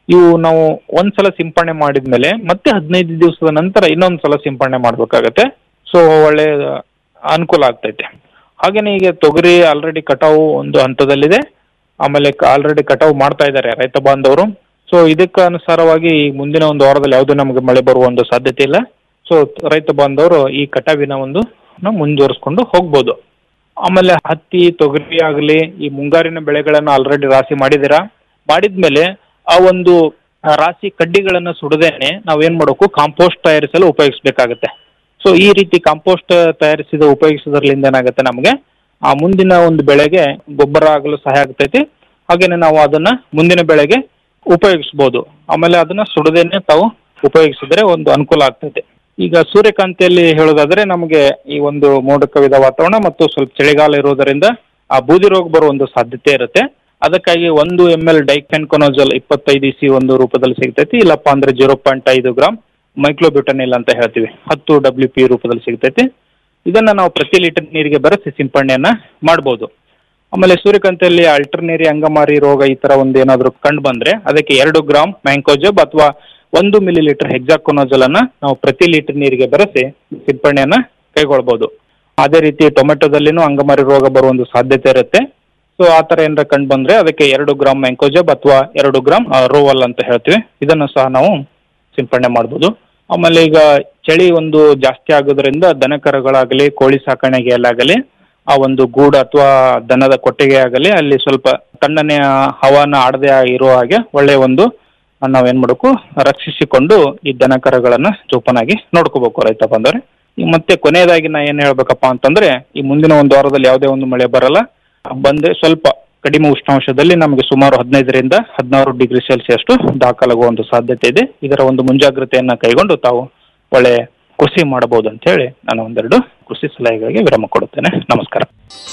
ಇವು ನಾವು ಒಂದ್ಸಲ ಸಿಂಪಡಣೆ ಮಾಡಿದ್ಮೇಲೆ ಮತ್ತೆ ಹದಿನೈದು ದಿವಸದ ನಂತರ ಇನ್ನೊಂದ್ ಸಲ ಸಿಂಪಡಣೆ ಮಾಡ್ಬೇಕಾಗತ್ತೆ ಸೊ ಒಳ್ಳೆ ಅನುಕೂಲ ಆಗ್ತೈತೆ ಹಾಗೇನೆ ಈಗ ತೊಗರಿ ಆಲ್ರೆಡಿ ಕಟಾವು ಒಂದು ಹಂತದಲ್ಲಿದೆ ಆಮೇಲೆ ಆಲ್ರೆಡಿ ಕಟಾವು ಮಾಡ್ತಾ ಇದ್ದಾರೆ ರೈತ ಬಾಂಧವರು ಸೊ ಇದಕ್ಕೆ ಅನುಸಾರವಾಗಿ ಈ ಮುಂದಿನ ಒಂದು ವಾರದಲ್ಲಿ ಯಾವುದೇ ನಮಗೆ ಮಳೆ ಬರುವ ಒಂದು ಸಾಧ್ಯತೆ ಇಲ್ಲ ಸೊ ರೈತ ಬಾಂಧವರು ಈ ಕಟಾವಿನ ಒಂದು ನ ಮುಂದುವರಿಸ್ಕೊಂಡು ಹೋಗ್ಬೋದು ಆಮೇಲೆ ಹತ್ತಿ ತೊಗರಿ ಆಗಲಿ ಈ ಮುಂಗಾರಿನ ಬೆಳೆಗಳನ್ನು ಆಲ್ರೆಡಿ ರಾಶಿ ಮಾಡಿದ್ದೀರಾ ಮಾಡಿದ್ಮೇಲೆ ಆ ಒಂದು ಆ ರಾಶಿ ಕಡ್ಡಿಗಳನ್ನು ಸುಡದೇನೆ ನಾವೇನ್ ಮಾಡಬೇಕು ಕಾಂಪೋಸ್ಟ್ ತಯಾರಿಸಲು ಉಪಯೋಗಿಸ್ಬೇಕಾಗತ್ತೆ ಸೊ ಈ ರೀತಿ ಕಾಂಪೋಸ್ಟ್ ತಯಾರಿಸಿದ ಉಪಯೋಗಿಸೋದ್ರಲ್ಲಿಂದ ಏನಾಗುತ್ತೆ ನಮಗೆ ಆ ಮುಂದಿನ ಒಂದು ಬೆಳೆಗೆ ಗೊಬ್ಬರ ಆಗಲು ಸಹಾಯ ಆಗ್ತೈತಿ ಹಾಗೇನೆ ನಾವು ಅದನ್ನ ಮುಂದಿನ ಬೆಳೆಗೆ ಉಪಯೋಗಿಸ್ಬೋದು ಆಮೇಲೆ ಅದನ್ನ ಸುಡದೇನೆ ತಾವು ಉಪಯೋಗಿಸಿದ್ರೆ ಒಂದು ಅನುಕೂಲ ಆಗ್ತೈತೆ ಈಗ ಸೂರ್ಯಕಾಂತಿಯಲ್ಲಿ ಹೇಳೋದಾದ್ರೆ ನಮಗೆ ಈ ಒಂದು ಮೋಡ ಕವಿದ ವಾತಾವರಣ ಮತ್ತು ಸ್ವಲ್ಪ ಚಳಿಗಾಲ ಇರೋದರಿಂದ ಆ ಬೂದಿ ರೋಗ ಬರುವ ಒಂದು ಸಾಧ್ಯತೆ ಇರುತ್ತೆ ಅದಕ್ಕಾಗಿ ಒಂದು ಎಮ್ ಎಲ್ ಡೈಫೆನ್ಕೊನೋಜಲ್ ಇಪ್ಪತ್ತೈದು ಇಸಿ ಒಂದು ರೂಪದಲ್ಲಿ ಸಿಗ್ತೈತಿ ಇಲ್ಲಪ್ಪ ಅಂದ್ರೆ ಜೀರೋ ಪಾಯಿಂಟ್ ಐದು ಗ್ರಾಮ್ ಮೈಕ್ಲೋಬ್ಯೂಟನಿಲ್ ಅಂತ ಹೇಳ್ತೀವಿ ಹತ್ತು ಡಬ್ಲ್ಯೂ ಪಿ ರೂಪದಲ್ಲಿ ಸಿಗ್ತೈತಿ ಇದನ್ನ ನಾವು ಪ್ರತಿ ಲೀಟರ್ ನೀರಿಗೆ ಬೆರೆಸಿ ಸಿಂಪಡಣೆಯನ್ನ ಮಾಡ್ಬೋದು ಆಮೇಲೆ ಸೂರ್ಯಕಾಂತಿಯಲ್ಲಿ ಅಲ್ಟರ್ನೇರಿ ಅಂಗಮಾರಿ ರೋಗ ಈ ತರ ಒಂದು ಏನಾದರೂ ಕಂಡು ಬಂದ್ರೆ ಅದಕ್ಕೆ ಎರಡು ಗ್ರಾಮ್ ಮ್ಯಾಂಕೋಜಬ್ ಅಥವಾ ಒಂದು ಮಿಲಿ ಲೀಟರ್ ಹೆಕ್ಸಾಕೊನೋಜಲ್ ಅನ್ನ ನಾವು ಪ್ರತಿ ಲೀಟರ್ ನೀರಿಗೆ ಬೆರೆಸಿ ಸಿಂಪಡಣೆಯನ್ನ ಕೈಗೊಳ್ಬಹುದು ಅದೇ ರೀತಿ ಟೊಮೆಟೊದಲ್ಲಿನೂ ಅಂಗಮಾರಿ ರೋಗ ಬರುವ ಒಂದು ಸಾಧ್ಯತೆ ಇರುತ್ತೆ ಸೊ ಆ ತರ ಏನಾರ ಕಂಡು ಬಂದ್ರೆ ಅದಕ್ಕೆ ಎರಡು ಗ್ರಾಮ್ ಮ್ಯಾಂಕೋಜಬ್ ಅಥವಾ ಎರಡು ಗ್ರಾಮ್ ರೋವಲ್ ಅಂತ ಹೇಳ್ತೀವಿ ಇದನ್ನು ಸಹ ನಾವು ಸಿಂಪಡಣೆ ಮಾಡ್ಬೋದು ಆಮೇಲೆ ಈಗ ಚಳಿ ಒಂದು ಜಾಸ್ತಿ ಆಗೋದ್ರಿಂದ ದನಕರುಗಳಾಗಲಿ ಕೋಳಿ ಸಾಕಾಣಿಕೆಯಲ್ಲಾಗಲಿ ಆ ಒಂದು ಗೂಡು ಅಥವಾ ದನದ ಕೊಟ್ಟಿಗೆ ಆಗಲಿ ಅಲ್ಲಿ ಸ್ವಲ್ಪ ತಣ್ಣನೆಯ ಹವಾನ ಆಡದೆ ಇರೋ ಹಾಗೆ ಒಳ್ಳೆಯ ಒಂದು ನಾವೇನ್ ಮಾಡಬೇಕು ರಕ್ಷಿಸಿಕೊಂಡು ಈ ದನಕರುಗಳನ್ನ ಜೋಪಾನಾಗಿ ನೋಡ್ಕೋಬೇಕು ರೈತ ಬಂದವ್ರೆ ಈ ಮತ್ತೆ ಕೊನೆಯದಾಗಿ ನಾ ಏನ್ ಹೇಳ್ಬೇಕಪ್ಪ ಅಂತಂದ್ರೆ ಈ ಮುಂದಿನ ಒಂದು ವಾರದಲ್ಲಿ ಯಾವುದೇ ಒಂದು ಮಳೆ ಬರಲ್ಲ ಬಂದೆ ಸ್ವಲ್ಪ ಕಡಿಮೆ ಉಷ್ಣಾಂಶದಲ್ಲಿ ನಮಗೆ ಸುಮಾರು ಹದಿನೈದರಿಂದ ಹದಿನಾರು ಡಿಗ್ರಿ ಸೆಲ್ಸಿಯಸ್ ದಾಖಲಾಗುವ ಒಂದು ಸಾಧ್ಯತೆ ಇದೆ ಇದರ ಒಂದು ಮುಂಜಾಗ್ರತೆಯನ್ನ ಕೈಗೊಂಡು ತಾವು ಒಳ್ಳೆ ಕೃಷಿ ಮಾಡಬಹುದು ಅಂತ ಹೇಳಿ ನಾನು ಒಂದೆರಡು ಕೃಷಿ ಸಲಹೆಗಳಿಗೆ ವಿರಾಮ ಕೊಡುತ್ತೇನೆ ನಮಸ್ಕಾರ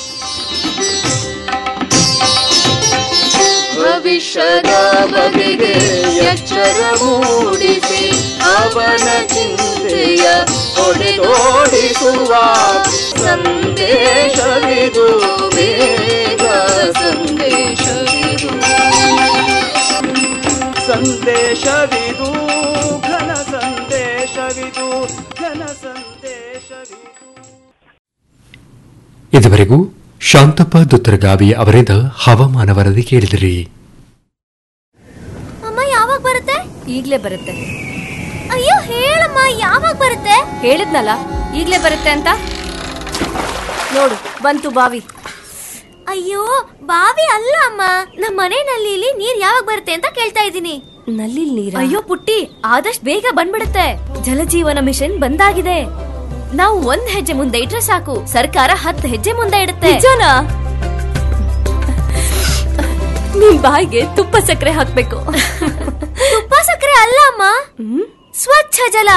ಭವಿಷ್ಯದ ಬಗೆಗೆ ಎಚ್ಚರ ಮೂಡಿಸಿ ಅವನ ಚಿಂತೆಯ ಹೊಡೆದೋಡಿಸುವ ಸಂದೇಶವಿದು ಬೇಗ ಸಂದೇಶವಿದು ಸಂದೇಶವಿದು ಘನ ಸಂದೇಶವಿದು ಘನ ಸಂದೇಶವಿದು ಇದುವರೆಗೂ ಶಾಂತಪ್ಪ ದುತ್ತರಗಾವಿ ಅವರಿಂದ ಹವಾಮಾನ ವರದಿ ಕೇಳಿದಿರಿ ಅಮ್ಮ ಯಾವಾಗ ಬರುತ್ತೆ ಈಗ್ಲೇ ಬರುತ್ತೆ ಅಯ್ಯೋ ಹೇಳಮ್ಮ ಯಾವಾಗ ಬರುತ್ತೆ ಹೇಳಿದ್ನಲ್ಲ ಈಗ್ಲೇ ಬರುತ್ತೆ ಅಂತ ನೋಡು ಬಂತು ಬಾವಿ ಅಯ್ಯೋ ಬಾವಿ ಅಲ್ಲ ಅಮ್ಮ ನಮ್ಮ ಮನೆ ನಲ್ಲಿಲಿ ನೀರ್ ಯಾವಾಗ ಬರುತ್ತೆ ಅಂತ ಕೇಳ್ತಾ ಇದ್ದೀನಿ ನಲ್ಲಿ ನೀರ್ ಅಯ್ಯೋ ಪುಟ್ಟಿ ಆದಷ್ಟು ಬೇಗ ಬಂದ್ಬಿಡುತ್ತೆ ಜಲಜೀವನ ಮಿಷನ್ ಬಂದಾಗಿದೆ ನಾವು ಒಂದ್ ಹೆಜ್ಜೆ ಮುಂದೆ ಇಟ್ರೆ ಸಾಕು ಸರ್ಕಾರ ಹತ್ತು ಹೆಜ್ಜೆ ಮುಂದೆ ಇಡುತ್ತೆ ನಿಜನಾ ನಿಮ್ ಬಾಯಿಗೆ ತುಪ್ಪ ಸಕ್ಕರೆ ಹಾಕ್ಬೇಕು ತುಪ್ಪ ಸಕ್ಕರೆ ಅಲ್ಲ ಅಮ್ಮ ಸ್ವಚ್ಛ ಜಲ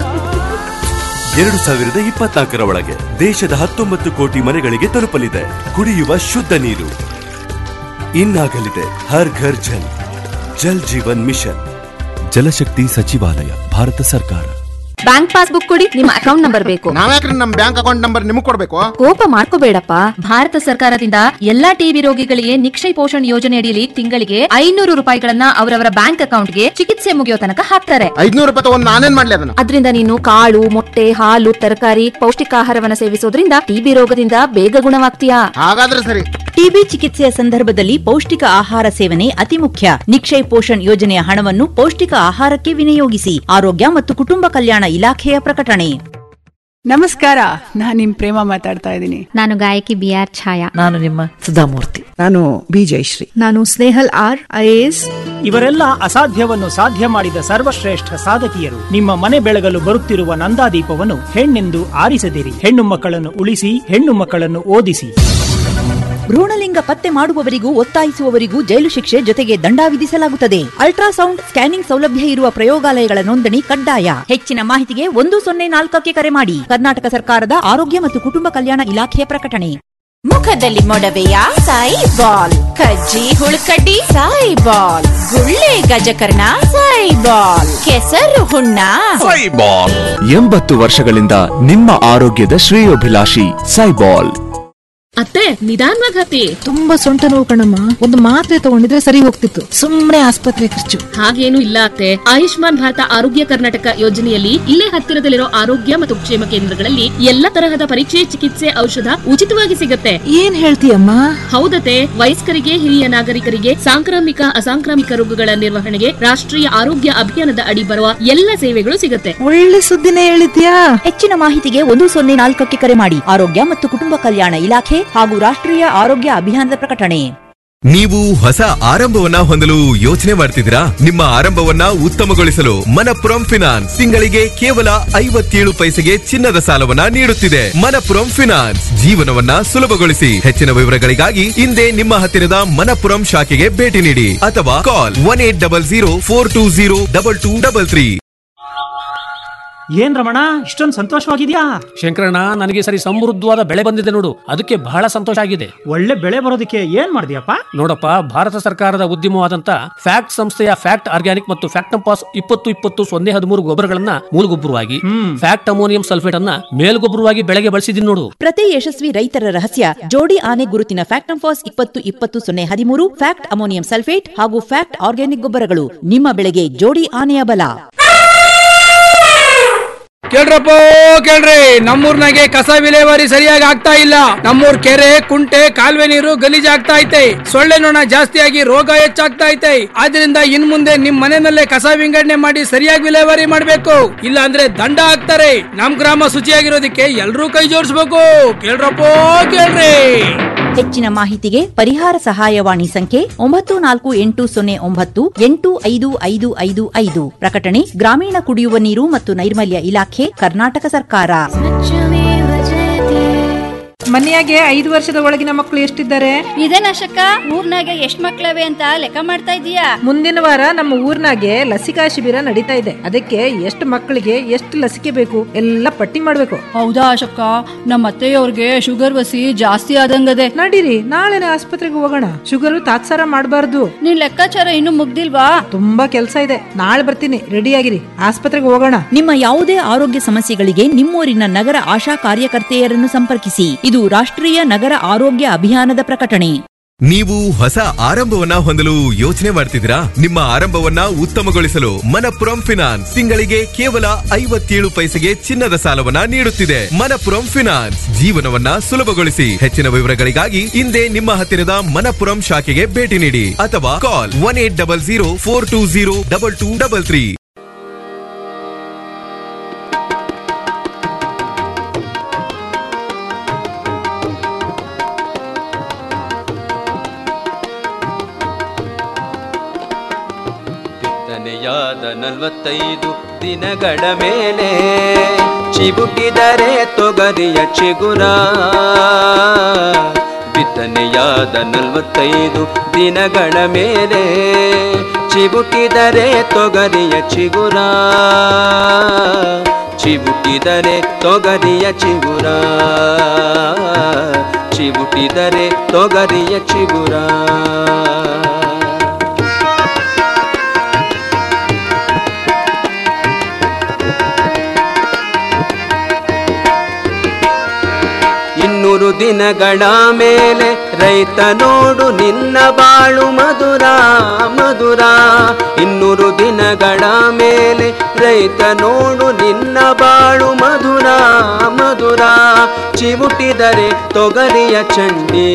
ಎರಡು ಸಾವಿರದ ಇಪ್ಪತ್ನಾಲ್ಕರ ಒಳಗೆ ದೇಶದ ಹತ್ತೊಂಬತ್ತು ಕೋಟಿ ಮನೆಗಳಿಗೆ ತಲುಪಲಿದೆ ಕುಡಿಯುವ ಶುದ್ಧ ನೀರು ಇನ್ನಾಗಲಿದೆ ಹರ್ ಘರ್ ಜಲ್ ಜಲ್ ಜೀವನ್ ಮಿಷನ್ ಜಲಶಕ್ತಿ ಸಚಿವಾಲಯ ಭಾರತ ಸರ್ಕಾರ ಬ್ಯಾಂಕ್ ಪಾಸ್ಬುಕ್ ಕೊಡಿ ನಿಮ್ಮ ಅಕೌಂಟ್ ನಂಬರ್ ಬೇಕು ನಾವ್ಯಾಕ್ರಿ ನಮ್ ಬ್ಯಾಂಕ್ ಅಕೌಂಟ್ ನಂಬರ್ ನಿಮಗ್ ಕೊಡ್ಬೇಕು ಕೋಪ ಮಾಡ್ಕೋಬೇಡಪ್ಪ ಭಾರತ ಸರ್ಕಾರದಿಂದ ಎಲ್ಲಾ ಟಿಬಿ ರೋಗಿಗಳಿಗೆ ನಿಕ್ಷಯ ಪೋಷಣ್ ಯೋಜನೆ ಅಡಿಯಲ್ಲಿ ತಿಂಗಳಿಗೆ ಐನೂರು ರೂಪಾಯಿಗಳನ್ನ ಅವರವರ ಬ್ಯಾಂಕ್ ಅಕೌಂಟ್ಗೆ ಚಿಕಿತ್ಸೆ ಮುಗಿಯೋ ತನಕ ಹಾಕ್ತಾರೆ ಐದ್ನೂರು ರೂಪಾಯಿ ತಗೊಂಡ್ ನಾನೇನ್ ಮಾಡ್ಲಿ ಅದನ್ನ ಅದರಿಂದ ನೀನು ಕಾಳು ಮೊಟ್ಟೆ ಹಾಲು ತರಕಾರಿ ಪೌಷ್ಟಿಕಾಹಾರವನ್ನ ಸೇವಿಸೋದ್ರಿಂದ ಟಿಬಿ ರೋಗದಿಂದ ಬೇಗ ಗುಣವಾಗ್ತೀಯಾ ಹಾಗಾದ್ರೆ ಸರಿ ಟಿಬಿ ಚಿಕಿತ್ಸೆಯ ಸಂದರ್ಭದಲ್ಲಿ ಪೌಷ್ಟಿಕ ಆಹಾರ ಸೇವನೆ ಅತಿ ಮುಖ್ಯ ನಿಕ್ಷಯ್ ಪೋಷಣ್ ಯೋಜನೆಯ ಹಣವನ್ನು ಪೌಷ್ಟಿಕ ಆಹಾರಕ್ಕೆ ವಿನಿಯೋಗಿಸಿ ಆರೋಗ್ಯ ಮತ್ತು ಕುಟುಂಬ ಕಲ್ಯಾಣ ಇಲಾಖೆಯ ಪ್ರಕಟಣೆ ನಮಸ್ಕಾರ ನಾನು ನಿಮ್ ಪ್ರೇಮ ಮಾತಾಡ್ತಾ ಇದ್ದೀನಿ ನಾನು ಗಾಯಕಿ ಬಿ ಆರ್ ಛಾಯಾ ನಾನು ನಿಮ್ಮ ಸುಧಾಮೂರ್ತಿ ನಾನು ಬಿ ಜಯಶ್ರೀ ನಾನು ಸ್ನೇಹಲ್ ಆರ್ ಐಎಎಸ್ ಇವರೆಲ್ಲ ಅಸಾಧ್ಯವನ್ನು ಸಾಧ್ಯ ಮಾಡಿದ ಸರ್ವಶ್ರೇಷ್ಠ ಸಾಧಕಿಯರು ನಿಮ್ಮ ಮನೆ ಬೆಳಗಲು ಬರುತ್ತಿರುವ ನಂದಾದೀಪವನ್ನು ಹೆಣ್ಣೆಂದು ಆರಿಸದಿರಿ ಹೆಣ್ಣು ಮಕ್ಕಳನ್ನು ಉಳಿಸಿ ಹೆಣ್ಣು ಮಕ್ಕಳನ್ನು ಓದಿಸಿ ಭ್ರೂಣಲಿಂಗ ಪತ್ತೆ ಮಾಡುವವರಿಗೂ ಒತ್ತಾಯಿಸುವವರಿಗೂ ಜೈಲು ಶಿಕ್ಷೆ ಜೊತೆಗೆ ದಂಡ ವಿಧಿಸಲಾಗುತ್ತದೆ ಅಲ್ಟ್ರಾಸೌಂಡ್ ಸ್ಕ್ಯಾನಿಂಗ್ ಸೌಲಭ್ಯ ಇರುವ ಪ್ರಯೋಗಾಲಯಗಳ ನೋಂದಣಿ ಕಡ್ಡಾಯ ಹೆಚ್ಚಿನ ಮಾಹಿತಿಗೆ ಒಂದು ಸೊನ್ನೆ ನಾಲ್ಕಕ್ಕೆ ಕರೆ ಮಾಡಿ ಕರ್ನಾಟಕ ಸರ್ಕಾರದ ಆರೋಗ್ಯ ಮತ್ತು ಕುಟುಂಬ ಕಲ್ಯಾಣ ಇಲಾಖೆಯ ಪ್ರಕಟಣೆ ಮುಖದಲ್ಲಿ ಮೊಡವೆಯ ಸಾಯಿ ಬಾಲ್ ಕಜ್ಜಿ ಹುಳುಕಡ್ಡಿ ಸಾಯಿ ಬಾಲ್ ಗುಳ್ಳೆ ಗಜಕರ್ಣ ಸಾಯಿ ಬಾಲ್ ಕೆಸರು ಹುಣ್ಣ ಎಂಬತ್ತು ವರ್ಷಗಳಿಂದ ನಿಮ್ಮ ಆರೋಗ್ಯದ ಶ್ರೇಯೋಭಿಲಾಷಿ ಸೈಬಾಲ್ ಅತ್ತೆ ನಿಧಾನವಾಗಿ ಹತ್ತಿ ತುಂಬಾ ಸೊಂಟ ನೋವು ಕಣಮ್ಮ ಒಂದು ಮಾತ್ರೆ ತಗೊಂಡಿದ್ರೆ ಸರಿ ಹೋಗ್ತಿತ್ತು ಸುಮ್ನೆ ಆಸ್ಪತ್ರೆ ಖರ್ಚು ಹಾಗೇನು ಇಲ್ಲ ಅತ್ತೆ ಆಯುಷ್ಮಾನ್ ಭಾರತ ಆರೋಗ್ಯ ಕರ್ನಾಟಕ ಯೋಜನೆಯಲ್ಲಿ ಇಲ್ಲೇ ಹತ್ತಿರದಲ್ಲಿರೋ ಆರೋಗ್ಯ ಮತ್ತು ಕ್ಷೇಮ ಕೇಂದ್ರಗಳಲ್ಲಿ ಎಲ್ಲಾ ತರಹದ ಪರೀಕ್ಷೆ ಚಿಕಿತ್ಸೆ ಔಷಧ ಉಚಿತವಾಗಿ ಸಿಗತ್ತೆ ಏನ್ ಹೇಳ್ತೀಯಮ್ಮ ಹೌದತೆ ವಯಸ್ಕರಿಗೆ ಹಿರಿಯ ನಾಗರಿಕರಿಗೆ ಸಾಂಕ್ರಾಮಿಕ ಅಸಾಂಕ್ರಾಮಿಕ ರೋಗಗಳ ನಿರ್ವಹಣೆಗೆ ರಾಷ್ಟ್ರೀಯ ಆರೋಗ್ಯ ಅಭಿಯಾನದ ಅಡಿ ಬರುವ ಎಲ್ಲ ಸೇವೆಗಳು ಸಿಗತ್ತೆ ಒಳ್ಳೆ ಸುದ್ದಿನೇ ಹೇಳಿದ್ಯಾ ಹೆಚ್ಚಿನ ಮಾಹಿತಿಗೆ ಒಂದು ಸೊನ್ನೆ ನಾಲ್ಕಕ್ಕೆ ಕರೆ ಮಾಡಿ ಆರೋಗ್ಯ ಮತ್ತು ಕುಟುಂಬ ಕಲ್ಯಾಣ ಇಲಾಖೆ ಹಾಗೂ ರಾಷ್ಟ್ರೀಯ ಆರೋಗ್ಯ ಅಭಿಯಾನದ ಪ್ರಕಟಣೆ ನೀವು ಹೊಸ ಆರಂಭವನ್ನ ಹೊಂದಲು ಯೋಚನೆ ಮಾಡ್ತಿದ್ದೀರಾ ನಿಮ್ಮ ಆರಂಭವನ್ನ ಉತ್ತಮಗೊಳಿಸಲು ಮನಪುರಂ ಫಿನಾನ್ಸ್ ತಿಂಗಳಿಗೆ ಕೇವಲ ಐವತ್ತೇಳು ಪೈಸೆಗೆ ಚಿನ್ನದ ಸಾಲವನ್ನ ನೀಡುತ್ತಿದೆ ಮನಪುರಂ ಫಿನಾನ್ಸ್ ಜೀವನವನ್ನ ಸುಲಭಗೊಳಿಸಿ ಹೆಚ್ಚಿನ ವಿವರಗಳಿಗಾಗಿ ಹಿಂದೆ ನಿಮ್ಮ ಹತ್ತಿರದ ಮನಪುರಂ ಶಾಖೆಗೆ ಭೇಟಿ ನೀಡಿ ಅಥವಾ call one eight double zero four two zero double two double three ಏನ್ ರಮಣ ಇಷ್ಟೊಂದು ಸಂತೋಷವಾಗಿದ್ಯಾ ಶಂಕರಣ್ಣ ನನಗೆ ಸರಿ ಸಮೃದ್ಧವಾದ ಬೆಳೆ ಬಂದಿದೆ ನೋಡು ಅದಕ್ಕೆ ಬಹಳ ಸಂತೋಷ ಆಗಿದೆ ಒಳ್ಳೆ ಬೆಳೆ ಬರೋದಕ್ಕೆ ಏನ್ ಮಾಡಿದ್ಯಪ್ಪ ನೋಡಪ್ಪ ಭಾರತ ಸರ್ಕಾರದ ಉದ್ಯಮವಾದಂತ ಫ್ಯಾಕ್ಟ್ ಸಂಸ್ಥೆಯ ಫ್ಯಾಕ್ಟ್ ಆರ್ಗ್ಯಾನಿಕ್ ಮತ್ತು ಫ್ಯಾಕ್ಟಂಪಾಸ್ ಇಪ್ಪತ್ತು ಇಪ್ಪತ್ತು ಸೊನ್ನೆ ಹದಿಮೂರು ಗೊಬ್ಬರಗಳನ್ನ ಮೂಲಗೊಬ್ಬರವಾಗಿ ಫ್ಯಾಕ್ಟ್ ಅಮೋನಿಯಂ ಸಲ್ಫೇಟ್ ಅನ್ನ ಮೇಲ್ಗೊಬ್ಬರವಾಗಿ ಬೆಳೆಗೆ ಬಳಸಿದೀನಿ ನೋಡು ಪ್ರತಿ ಯಶಸ್ವಿ ರೈತರ ರಹಸ್ಯ ಜೋಡಿ ಆನೆ ಗುರುತಿನ ಫ್ಯಾಕ್ಟಂಫಾಸ್ ಇಪ್ಪತ್ತು ಇಪ್ಪತ್ತು ಸೊನ್ನೆ ಹದಿಮೂರು ಫ್ಯಾಕ್ಟ್ ಅಮೋನಿಯಂ ಸಲ್ಫೇಟ್ ಹಾಗೂ ಫ್ಯಾಕ್ಟ್ ಆರ್ಗ್ಯಾನಿಕ್ ಗೊಬ್ಬರಗಳು ನಿಮ್ಮ ಬೆಳೆಗೆ ಜೋಡಿ ಆನೆಯ ಬಲ ಕೇಳ್ರಪ್ಪ ಕೇಳ್ರಿ ನಮ್ಮೂರ್ನಾಗೆ ಕಸ ವಿಲೇವಾರಿ ಸರಿಯಾಗಿ ಆಗ್ತಾ ಇಲ್ಲ ನಮ್ಮೂರ್ ಕೆರೆ ಕುಂಟೆ ಕಾಲುವೆ ನೀರು ಗಲೀಜಾಗ್ತಾ ಐತೆ ಸೊಳ್ಳೆ ನೊಣ ಜಾಸ್ತಿಯಾಗಿ ರೋಗ ಹೆಚ್ಚಾಗ್ತಾ ಐತೆ ಆದ್ರಿಂದ ಇನ್ ಮುಂದೆ ನಿಮ್ ಮನೆಯಲ್ಲೇ ಕಸ ವಿಂಗಡಣೆ ಮಾಡಿ ಸರಿಯಾಗಿ ವಿಲೇವಾರಿ ಮಾಡ್ಬೇಕು ಇಲ್ಲ ಅಂದ್ರೆ ದಂಡ ಹಾಕ್ತಾರೆ ನಮ್ ಗ್ರಾಮ ಶುಚಿಯಾಗಿರೋದಕ್ಕೆ ಎಲ್ರೂ ಕೈ ಜೋಡಿಸ್ಬೇಕು ಕೇಳ್ರಪ್ಪ ಕೇಳ್ರಿ ಹೆಚ್ಚಿನ ಮಾಹಿತಿಗೆ ಪರಿಹಾರ ಸಹಾಯವಾಣಿ ಸಂಖ್ಯೆ ಒಂಬತ್ತು ನಾಲ್ಕು ಎಂಟು ಸೊನ್ನೆ ಒಂಬತ್ತು ಎಂಟು ಐದು ಐದು ಐದು ಐದು ಪ್ರಕಟಣೆ ಗ್ರಾಮೀಣ ಕುಡಿಯುವ ನೀರು ಮತ್ತು ನೈರ್ಮಲ್ಯ ಇಲಾಖೆ ಕರ್ನಾಟಕ ಸರ್ಕಾರ ಮನೆಯಾಗೆ ಐದು ವರ್ಷದ ಒಳಗಿನ ಮಕ್ಕಳು ಎಷ್ಟಿದ್ದಾರೆ ಇದೇನಶಕ್ಕ ಊರ್ನಾಗ ಎಷ್ಟ್ ಮಕ್ಳವೆ ಅಂತ ಲೆಕ್ಕ ಮಾಡ್ತಾ ಇದೀಯಾ ಮುಂದಿನ ವಾರ ನಮ್ಮ ಊರ್ನಾಗೆ ಲಸಿಕಾ ಶಿಬಿರ ನಡೀತಾ ಇದೆ ಅದಕ್ಕೆ ಎಷ್ಟು ಮಕ್ಕಳಿಗೆ ಎಷ್ಟು ಲಸಿಕೆ ಬೇಕು ಎಲ್ಲ ಪಟ್ಟಿ ಮಾಡ್ಬೇಕು ಹೌದಾ ಅಶಕ್ಕ ನಮ್ಮ ಅತ್ತೆಯವ್ರಿಗೆ ಶುಗರ್ ವಸಿ ಜಾಸ್ತಿ ಆದಂಗದೆ ನಡೀರಿ ನಾಳೆನೆ ಆಸ್ಪತ್ರೆಗೆ ಹೋಗೋಣ ಶುಗರ್ ತಾತ್ಸಾರ ಮಾಡಬಾರ್ದು ನಿನ್ ಲೆಕ್ಕಾಚಾರ ಇನ್ನು ಮುಗ್ದಿಲ್ವಾ ತುಂಬಾ ಕೆಲಸ ಇದೆ ನಾಳೆ ಬರ್ತೀನಿ ರೆಡಿ ಆಗಿರಿ ಆಸ್ಪತ್ರೆಗೆ ಹೋಗೋಣ ನಿಮ್ಮ ಯಾವುದೇ ಆರೋಗ್ಯ ಸಮಸ್ಯೆಗಳಿಗೆ ನಿಮ್ಮೂರಿನ ನಗರ ಆಶಾ ಕಾರ್ಯಕರ್ತೆಯರನ್ನು ಸಂಪರ್ಕಿಸಿ ಇದು ರಾಷ್ಟ್ರೀಯ ನಗರ ಆರೋಗ್ಯ ಅಭಿಯಾನದ ಪ್ರಕಟಣೆ ನೀವು ಹೊಸ ಆರಂಭವನ್ನ ಹೊಂದಲು ಯೋಚನೆ ಮಾಡ್ತಿದ್ದೀರಾ ನಿಮ್ಮ ಆರಂಭವನ್ನ ಉತ್ತಮಗೊಳಿಸಲು ಮನಪುರಂ ಫಿನಾನ್ಸ್ ತಿಂಗಳಿಗೆ ಕೇವಲ ಐವತ್ತೇಳು ಪೈಸೆಗೆ ಚಿನ್ನದ ಸಾಲವನ್ನ ನೀಡುತ್ತಿದೆ ಮನಪುರಂ ಫಿನಾನ್ಸ್ ಜೀವನವನ್ನ ಸುಲಭಗೊಳಿಸಿ ಹೆಚ್ಚಿನ ವಿವರಗಳಿಗಾಗಿ ಹಿಂದೆ ನಿಮ್ಮ ಹತ್ತಿರದ ಮನಪುರಂ ಶಾಖೆಗೆ ಭೇಟಿ ನೀಡಿ ಅಥವಾ call one eight double zero four two zero double two double three ಬಿತ್ತನೆಯಾದ ನಲವತ್ತೈದು ದಿನಗಳ ಮೇಲೆ ಚಿಬುಟಿದರೆ ತೊಗರಿಯ ಚಿಗುರ ಬಿತ್ತನೆಯಾದ ನಲವತ್ತೈದು ದಿನಗಳ ಮೇಲೆ ಚಿಬುಟಿದರೆ ತೊಗರಿಯ ಚಿಗುರ ಚಿಬುಟಿದರೆ ತೊಗರಿಯ ಚಿಗುರ ಚಿಬುಟಿದರೆ ತೊಗರಿಯ ಚಿಗುರ ಇನ್ನೂರು ದಿನಗಳ ಮೇಲೆ ರೈತ ನೋಡು ನಿನ್ನ ಬಾಳು ಮಧುರ ಮಧುರ ಇನ್ನೂರು ದಿನಗಳ ಮೇಲೆ ರೈತ ನೋಡು ನಿನ್ನ ಬಾಳು ಮಧುರ ಮಧುರ ಚಿವುಟಿದರೆ ತೊಗರಿಯ ಚಂಡಿ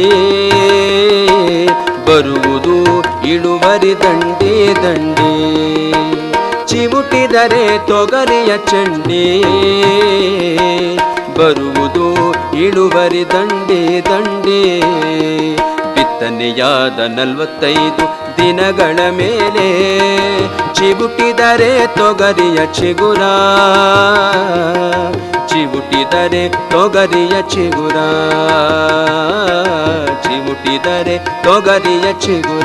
ಬರುವುದು ಇಳುವರಿ ದಂಡಿ ದಂಡಿ ಚಿವುಟಿದರೆ ತೊಗರಿಯ ಚಂಡಿ ಬರುವುದು ಇಳುವರಿ ದಂಡೆ ದಂಡೆ ಬಿತ್ತನೆಯಾದ ನಲವತ್ತೈದು ದಿನಗಳ ಮೇಲೆ ಚಿಬುಟಿದರೆ ತೊಗರಿಯ ಚಿಗುರ ಚಿಬುಟಿದರೆ ತೊಗರಿಯ ಚಿಗುರ ಚಿಬುಟಿದರೆ ತೊಗರಿಯ ಚಿಗುರ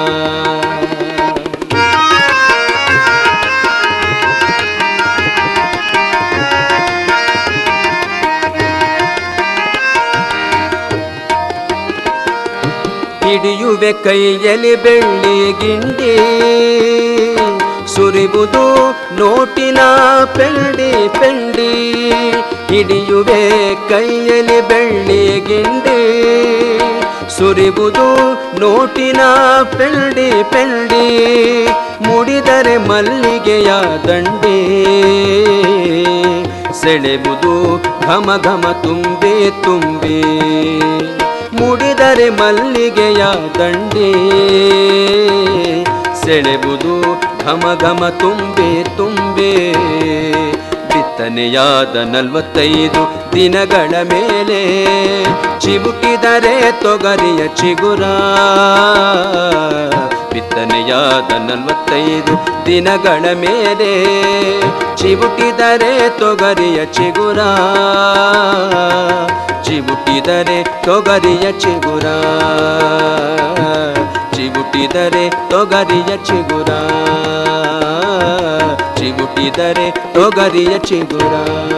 ಹಿಡಿಯುವೆ ಕೈಯಲ್ಲಿ ಬೆಳ್ಳಿ ಗಿಂಡಿ ಸುರಿಬುದು ನೋಟಿನ ಪೆಂಡಿ ಪೆಂಡಿ ಹಿಡಿಯುವೆ ಕೈಯಲ್ಲಿ ಬೆಳ್ಳಿ ಗಿಂಡಿ ಸುರಿವುದು ನೋಟಿನ ಪೆಲ್ಡಿ ಪೆಲ್ಡಿ ಮುಡಿದರೆ ಮಲ್ಲಿಗೆಯ ದಂಡಿ ಸೆಳೆಬುದು ಘಮ ಘಮ ತುಂಬಿ ತುಂಬಿ ಮುಡಿದರೆ ಮಲ್ಲಿಗೆಯ ದಂಡಿ ಸೆಳೆಬುದು ಘಮ ಘಮ ತುಂಬಿ ತುಂಬಿ ಬಿತ್ತನೆಯಾದ ನಲವತ್ತೈದು ದಿನಗಳ ಮೇಲೆ ಚಿಬುಕಿದರೆ ತೊಗರಿಯ ಚಿಗುರ ಬಿತ್ತನೆಯಾದ ನಲವತ್ತೈದು ದಿನಗಳ ಮೇಲೆ ಚಿಬುಕಿದರೆ ತೊಗರಿಯ ಚಿಗುರ ಚಿಬುಟಿದರೆ ತೊಗರಿಯ ಚಿಗುರ ಚಿಬುಟಿದರೆ ತೊಗರಿಯ ಚಿಗುರ ಚಿಬುಟಿದರೆ ತೊಗರಿಯ ಚಿಗುರ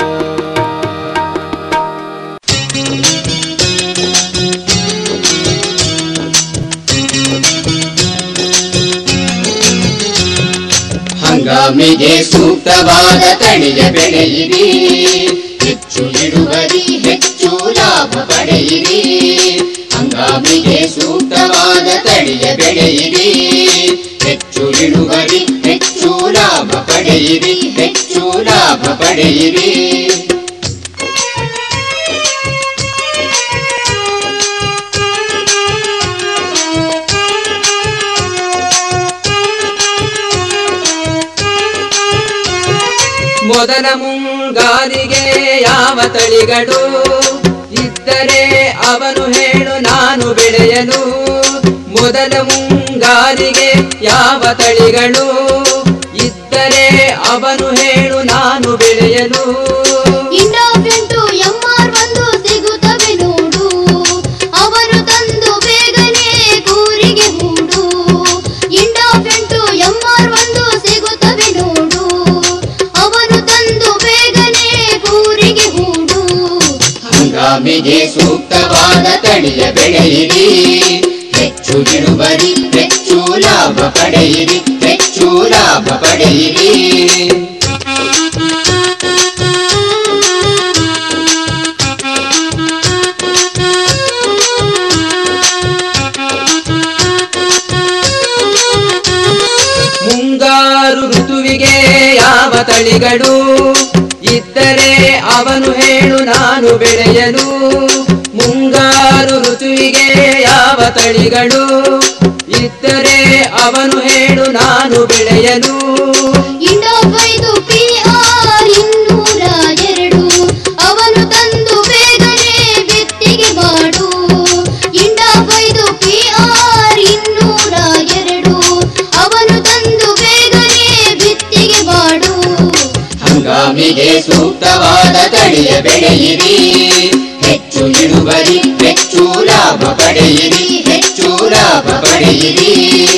ಹಂಗಾಮಿಗೆ ಸೂಕ್ತವಾದ ತಳಿಯ ಬೆಳೆಯಿರಿ ಹೆಚ್ಚು ಇಳುವರಿ ಹೆಚ್ಚು ಲಾಭ ಪಡೆಯಿರಿ ಹಂಗಾಮಿಗೆ ಸೂಕ್ತವಾದ ತಳಿಯ ಬೆಳೆಯಿರಿ ಹೆಚ್ಚು ಇಳುವರಿ ಹೆಚ್ಚು ಲಾಭ ಪಡೆಯಿರಿ ಹೆಚ್ಚು ಲಾಭ ಪಡೆಯಿರಿ ಮೊದಲ ಮುಂಗಾರಿಗೆ ಯಾವ ತಳಿಗಳು ಇದ್ದರೆ ಅವನು ಹೇಳು ನಾನು ಬೆಳೆಯಲು ಮೊದಲ ಮುಂಗಾರಿಗೆ ಯಾವ ತಳಿಗಳು ಇದ್ದರೆ ಅವನು ಹೇಳು ನಾನು ಬೆಳೆಯಲು ಇಂಡೋಫೆಂಟು ಎಂಆರ್ ಒಂದು ಸಿಗುತ್ತವೆ ನೋಡು ಅವರು ತಂದು ಬೇಗನೆ ಕೂರಿಗೆ ಹೂಡು ಇಂಡೋಫೆಂಟು ಎಂಆರ್ ಒಂದು ಸಿಗುತ್ತವೆ ನೋಡು ಅವರು ತಂದು ಬೇಗನೆ ಕೂರಿಗೆ ಹೂಡು ಹಂಗಾಮಿಗೆ ಸೂಕ್ತವಾದ ತಳಿಯ ಬೆಳೆಯಿರಿ ಹೆಚ್ಚು ಇಳುವರಿ ಹೆಚ್ಚು ಲಾಭ ಪಡೆಯಿರಿ ಹೆಚ್ಚು ಲಾಭ ಪಡೆಯಿರಿ ಮುಂಗಾರು ಋತುವಿಗೆ ಯಾವ ತಳಿಗಳು ಇದ್ದರೆ ಅವನು ಹೇಳು ನಾನು ಬೆಳೆಯಲು ಮುಂಗಾರು ಋತುವಿಗೆ ಯಾವ ತಳಿಗಳು ಇದ್ದರೆ ಅವನು ಹೇಳು ನಾನು ಬೆಳೆಯಲು ಇಂಡೋಫೈದು ಪಿಆರ್ ಇನ್ನೂರ ಎರಡು ಅವನು ತಂದು ಬೇಗನೆ ಬಿತ್ತಿಗೆ ಮಾಡು ಇಂಡೋಫೈದು ಪಿಆರ್ ಇನ್ನೂರ ಎರಡು ಅವನು ತಂದು ಬೇಗನೆ ಬಿತ್ತಿಗೆ ಮಾಡು ಹಂಗಾಮಿಗೆ ಸೂಕ್ತವಾದ ತಳಿಯ ಬೆಳೆಯಿರಿ ಹೆಚ್ಚು ಇಳುವರಿ ಹೆಚ್ಚು ಲಾಭ ಪಡೆಯಿರಿ ಹೆಚ್ಚು ಲಾಭ ಪಡೆಯಿರಿ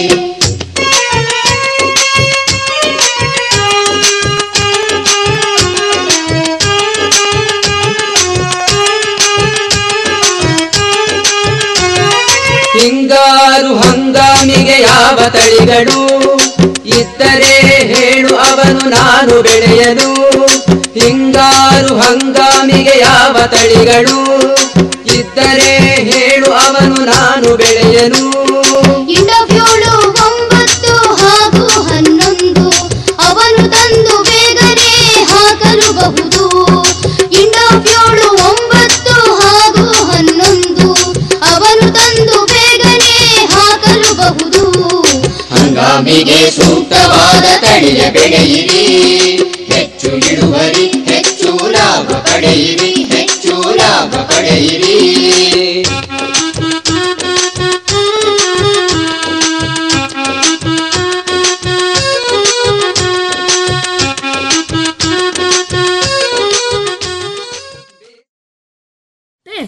ಹಿಂಗಾರು ಹಂಗಾಮಿಗೆ ಯಾವ ತಳಿಗಳು ಇದ್ದರೆ ಹೇಳು ಅವನು ನಾನು ಬೆಳೆಯಲು ಹಿಂಗಾರು ಹಂಗಾಮಿಗೆ ಯಾವ ತಳಿಗಳು ಇದ್ದರೆ ಹೇಳು ಅವನು ನಾನು ಬೆಳೆಯಲು ಇಂಡೋಫ್ಯೂಳು ಒಂಬತ್ತು ಹಾಗೂ ಹನ್ನೊಂದು ಅವನು ತಂದು ಬೇಗನೆ ಹಾಕಲುಬಹುದು ಇಂಡೋಫ್ಯೂಳು ಒಂಬತ್ತು ಹಾಗೂ ಹನ್ನೊಂದು ಅವನು ತಂದು ಬೇಗನೆ ಹಾಕಲುಬಹುದು ಹಂಗಾಮಿಗೆ ಸೂಕ್ತವಾದ ತಳಿಯ ಬೆಳೆಯಿರಿ ಹೆಚ್ಚು ಇಳುವರಿ ಹೆಚ್ಚು ಲಾಭ ಪಡೆಯಿರಿ ಹೆಚ್ಚು ಲಾಭ ಪಡೆಯಿರಿ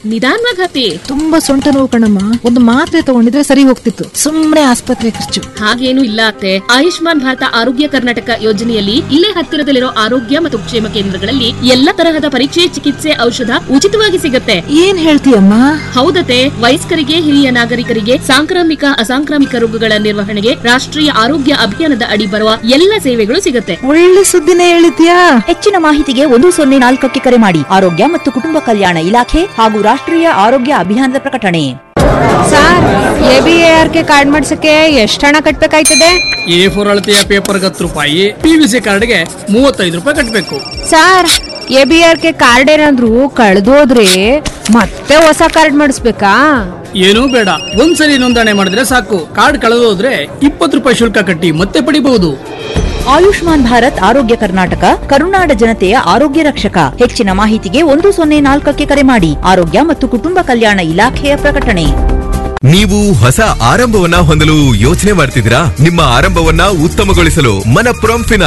ನಿಧಾನವಾಗಿ ಹತ್ತಿ ತುಂಬಾ ಸೊಂಟ ನೋವು ಕಣಮ್ಮ ಒಂದು ಮಾತ್ರೆ ತಗೊಂಡಿದ್ರೆ ಸರಿ ಹೋಗ್ತಿತ್ತು ಸುಮ್ನೆ ಆಸ್ಪತ್ರೆ ಖರ್ಚು ಹಾಗೇನು ಇಲ್ಲ ಅತ್ತೆ ಆಯುಷ್ಮಾನ್ ಭಾರತ ಆರೋಗ್ಯ ಕರ್ನಾಟಕ ಯೋಜನೆಯಲ್ಲಿ ಇಲ್ಲೇ ಹತ್ತಿರದಲ್ಲಿರೋ ಆರೋಗ್ಯ ಮತ್ತು ಕ್ಷೇಮ ಕೇಂದ್ರಗಳಲ್ಲಿ ಎಲ್ಲ ತರಹದ ಪರೀಕ್ಷೆ ಚಿಕಿತ್ಸೆ ಔಷಧ ಉಚಿತವಾಗಿ ಸಿಗುತ್ತೆ ಏನ್ ಹೇಳ್ತೀಯಮ್ಮ ಹೌದತೆ ವಯಸ್ಕರಿಗೆ ಹಿರಿಯ ನಾಗರಿಕರಿಗೆ ಸಾಂಕ್ರಾಮಿಕ ಅಸಾಂಕ್ರಾಮಿಕ ರೋಗಗಳ ನಿರ್ವಹಣೆಗೆ ರಾಷ್ಟ್ರೀಯ ಆರೋಗ್ಯ ಅಭಿಯಾನದ ಅಡಿ ಬರುವ ಎಲ್ಲ ಸೇವೆಗಳು ಸಿಗುತ್ತೆ ಒಳ್ಳೆ ಸುದ್ದಿನೇ ಹೇಳಿದ್ಯಾ ಹೆಚ್ಚಿನ ಮಾಹಿತಿಗೆ ಒಂದು ಸೊನ್ನೆ ನಾಲ್ಕಕ್ಕೆ ಕರೆ ಮಾಡಿ ಆರೋಗ್ಯ ಮತ್ತು ಕುಟುಂಬ ಕಲ್ಯಾಣ ಇಲಾಖೆ ಹಾಗೂ ರಾಷ್ಟ್ರೀಯ ಆರೋಗ್ಯ ಅಭಿಯಾನದ ಪ್ರಕಟಣೆ sir A B A R K card ಮಾಡ್ಸಕ್ಕೆ ಎಷ್ಟು ಹಣ ಕಟ್ಬೇಕಾಯ್ತದೆ ಎ ಫೋರ್ ಅಳತೆಯ ಪೇಪರ್ ಹತ್ತು ರೂಪಾಯಿ ಪಿವಿಸಿ ಕಾರ್ಡ್ಗೆ ಮೂವತ್ತೈದು ರೂಪಾಯಿ ಕಟ್ಟಬೇಕು sir A B R K card ಏನಾದ್ರು ಕಳ್ದೋದ್ರೆ ಮತ್ತೆ ಹೊಸ ಕಾರ್ಡ್ ಮಾಡಿಸ್ಬೇಕಾ ಏನೂ ಬೇಡ ಒಂದ್ಸಲಿ ನೋಂದಣಿ ಮಾಡಿದ್ರೆ ಸಾಕು ಕಾರ್ಡ್ ಕಳೆದೋದ್ರೆ ಇಪ್ಪತ್ತು ರೂಪಾಯಿ ಶುಲ್ಕ ಕಟ್ಟಿ ಮತ್ತೆ ಪಡಿಬಹುದು ಆಯುಷ್ಮಾನ್ ಭಾರತ್ ಆರೋಗ್ಯ ಕರ್ನಾಟಕ ಕರುನಾಡ ಜನತೆಯ ಆರೋಗ್ಯ ರಕ್ಷಕ ಹೆಚ್ಚಿನ ಮಾಹಿತಿಗೆ ಒಂದು ಸೊನ್ನೆ ನಾಲ್ಕಕ್ಕೆ ಕರೆ ಮಾಡಿ ಆರೋಗ್ಯ ಮತ್ತು ಕುಟುಂಬ ಕಲ್ಯಾಣ ಇಲಾಖೆಯ ಪ್ರಕಟಣೆ ನೀವು ಹೊಸ ಆರಂಭವನ್ನ ಹೊಂದಲು ಯೋಚನೆ ಮಾಡ್ತಿದ್ದೀರಾ ನಿಮ್ಮ ಆರಂಭವನ್ನ ಉತ್ತಮಗೊಳಿಸಲು ಮನಪ್ರಮ್ ಫಿನಾನ್ಸ್